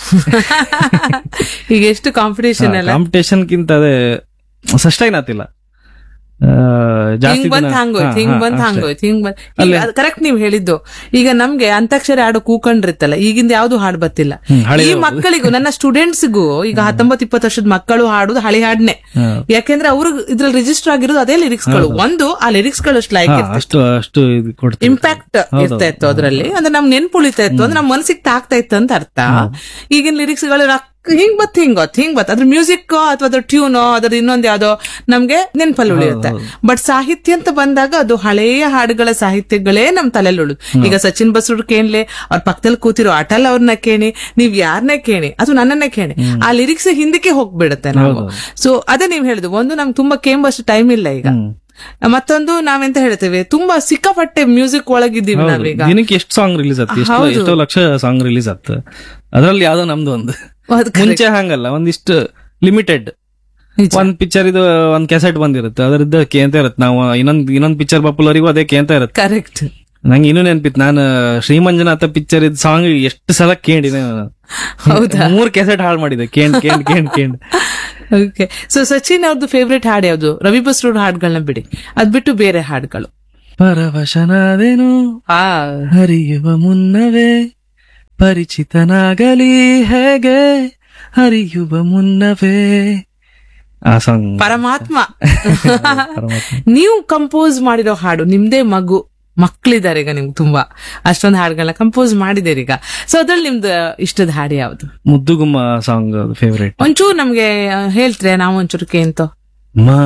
ಈಗ ಎಷ್ಟು ಕಾಂಪಿಟೇಷನ್ ಎಲ್ಲ ಕಾಂಪಿಟೇಷನ್ ಕಿಂತ ಅದೇ ಸಸ್ಟೈನ್ ಆತಿಲ್ಲ ಆ, ಜಾಸ್ತಿ ಹಿಂಗ್ ಬಂದ್ ದಿನ- ಹಂಗೋಯ್ತು ಹಾ, ಹಿಂಗ್ ಹಾ, ಬಂದ್ ಅಷ್ಟೇ. ಹಂಗೋಯ್ತು ಹಿಂಗ್ ಬಂದ್ ಕರೆಕ್ಟ್ ನೀವ್ ಹೇಳಿದ್ದು ಈಗ ನಮ್ಗೆ ಅಂತಾಕ್ಷರಿ ಹಾಡು ಕೂಕೊಂಡಿರ್ತಲ್ಲ ಈಗಿಂದ ಯಾವ್ದು ಹಾಡು ಬತ್ತಿಲ್ಲ ಹ್ಮ್, ಹಳೆ ಈ ಮಕ್ಕಳಿಗೂ ನನ್ನ ಸ್ಟೂಡೆಂಟ್ಸ್ಗೂ ಈಗ ಹತ್ತೊಂಬತ್ತು ಇಪ್ಪತ್ತು ವರ್ಷದ ಮಕ್ಕಳು ಹಾಡುದು ಹಳಿ ಹಾಡ್ನೆ ಹಾ. ಯಾಕೆಂದ್ರೆ ಅವ್ರು ಇದ್ರಲ್ಲಿ ರಿಜಿಸ್ಟರ್ ಆಗಿರೋದು ಅದೇ ಲಿರಿಕ್ಸ್ ಗಳು ಒಂದು ಆ ಲಿರಿಕ್ಸ್ ಗಳು ಅಷ್ಟು ಲೈಕ್ ಹಾ, ಅಷ್ಟು ಅಷ್ಟು ಇದು ಕೊಡ್ತೀವಿ ಇಂಪ್ಯಾಕ್ಟ್ ಇರ್ತಾ ಇತ್ತು ಅದ್ರಲ್ಲಿ ಅಂದ್ರೆ ನಮ್ ನೆನ್ಪು ಉಳಿತಾ ಇತ್ತು ಅಂದ್ರೆ ನಮ್ ಮನಸ್ಸಿಗೆ ತಾಕ್ತಾ ಇತ್ತು ಅಂತ ಅರ್ಥ ಈಗಿನ ಲಿರಿಕ್ಸ್ ಗಳು ರಕ್- ಹಿಂಗ್ ಬತ್ ಹಿಂಗ್ ಗೊತ್ತು ಹಿಂಗ್ ಬತ್ ಅದ್ರ ಮ್ಯೂಸಿಕ್ ಅಥವಾ ಅದ್ರ ಟ್ಯೂನ್ ಅದ್ರ ಇನ್ನೊಂದ್ ಯಾವ್ದೋ ನಮ್ಗೆ ನೆನ್ಪಲ್ಲಿ ಉಳಿಯುತ್ತೆ ಬಟ್ ಸಾಹಿತ್ಯ ಅಂತ ಬಂದಾಗ ಅದು ಹಳೆಯ ಹಾಡುಗಳ ಸಾಹಿತ್ಯಗಳೇ ನಮ್ ತಲೆಯಲ್ಲಿ ಉಳಿದು ಈಗ ಸಚಿನ್ ಬಸ್ರೂರ್ ಕೇಳ್ಲೆ ಅವ್ರ ಪಕ್ಕದಲ್ಲಿ ಕೂತಿರೋ ಅಟಲ್ ಅವ್ರನ್ನ ಕೇಳಿ ನೀವ್ ಯಾರನ್ನೇ ಕೇಳಿ ಅದು ನನ್ನನ್ನೇ ಕೇಳಿ ಆ ಲಿರಿಕ್ಸ್ ಹಿಂದಕ್ಕೆ ಹೋಗ್ಬಿಡುತ್ತೆ ನಾವು ಸೊ ಅದೇ ನೀವ್ ಹೇಳಿದ್ರು ಒಂದು ನಮ್ಗೆ ತುಂಬಾ ಕೇಂಬಷ್ಟು ಟೈಮ್ ಇಲ್ಲ ಈಗ ಹ್ಮ್. ಮತ್ತೊಂದು ನಾವೆಂತ ಹೇಳ್ತೇವೆ ತುಂಬಾ ಸಿಕ್ಕಾಪಟ್ಟೆ ಮ್ಯೂಸಿಕ್ ಒಳಗಿದ್ದೀವಿ ನಾವೀಗ ದಿನಕ್ಕೆ ಎಷ್ಟು ಸಾಂಗ್ ರಿಲೀಸ್ ಆತ್ ಎಷ್ಟು ಹೌದು. ಎಷ್ಟೋ ಲಕ್ಷ ಸಾಂಗ್ ರಿಲೀಸ್ ಆತ್ ಅದ್ರಲ್ಲಿ ಯಾವ್ದೋ ನಮ್ದು ಒಂದು ಅದ್ correct. ಮುಂಚೆ ಹಂಗಲ್ಲ ಒಂದಿಷ್ಟು ಲಿಮಿಟೆಡ್ ನಿಜ. ಒಂದ್ ಪಿಕ್ಚರ್ ಇದು ಒಂದ್ ಕೆಸೆಟ್ ಬಂದಿರುತ್ತೆ ಅದ್ರದ್ದು ಕೇಂತ ಇರುತ್ತೆ ನಾವು ಇನ್ನೊಂದ್ ಇನ್ನೊಂದ್ ಪಿಕ್ಚರ್ ಪಾಪ್ಯುಲರಿಗೂ ಅದೇ ಕೇಂತ ಇರುತ್ತೆ ಕರೆಕ್ಟ್ ನಂಗೆ ಇನ್ನೂ ನೆನ್ಪಿತ್ತು ನಾನು ಶ್ರೀಮಂಜನಾಥ ಪಿಕ್ಚರ್ ಇದ್ ಸಾಂಗ್ ಎಷ್ಟು ಸಲ ಕೇಳಿದೆ ನಾನು. ಹೌದಾ ಮೂರ್ ಕೆಸೆಟ್ ಹಾಳು ಮಾಡಿದೆ ಕೇಂಡ್ ಕೇಂಡ್ ಕೇಂಡ್ ಕೇಂಡ್ ಓಕೆ ಸೊ ಸಚಿನ್ ಅವ್ರದ್ದು ಫೇವ್ರೆಟ್ ಹಾಡು ಯಾವ್ದು ರವಿ ಬಸ್ರೂರ್ ಹಾಡುಗಳನ್ನ ಬಿಡಿ ಅದ್ ಬಿಟ್ಟು ಬೇರೆ ಹಾಡುಗಳು ಪರವಶನಾದೆನು ಆ ಹರಿಯುವ ಮುನ್ನವೇ ಪರಿಚಿತನಾಗಲಿ ಹೇಗೆ ಹರಿಯುವ ಮುನ್ನವೇ ಆ ಸಾಂಗ್ ಪರಮಾತ್ಮ ನೀವು ಕಂಪೋಸ್ ಮಾಡಿರೋ ಹಾಡು ನಿಮ್ದೇ ಮಗು ಮಕ್ಳಿದ್ದಾರೆ ಈಗ ನಿಮ್ಗೆ ತುಂಬಾ ಅಷ್ಟೊಂದು ಹಾಡುಗಳನ್ನ ಕಂಪೋಸ್ ಮಾಡಿದ್ದೀರಿ ಈಗ ಸೊ ಅದ್ರಲ್ಲಿ ನಿಮ್ದು ಇಷ್ಟದ ಹಾಡು ಯಾವ್ದು ಮುದ್ದುಗುಮ್ಮ ಸಾಂಗ್ ಫೇವ್ರೇಟ್ ಒಂಚೂರು ನಮ್ಗೆ ಹೇಳ್ತೀರಾ ನಾವು ಒಂಚೂರು ಕೇಂತೋ ಮಾ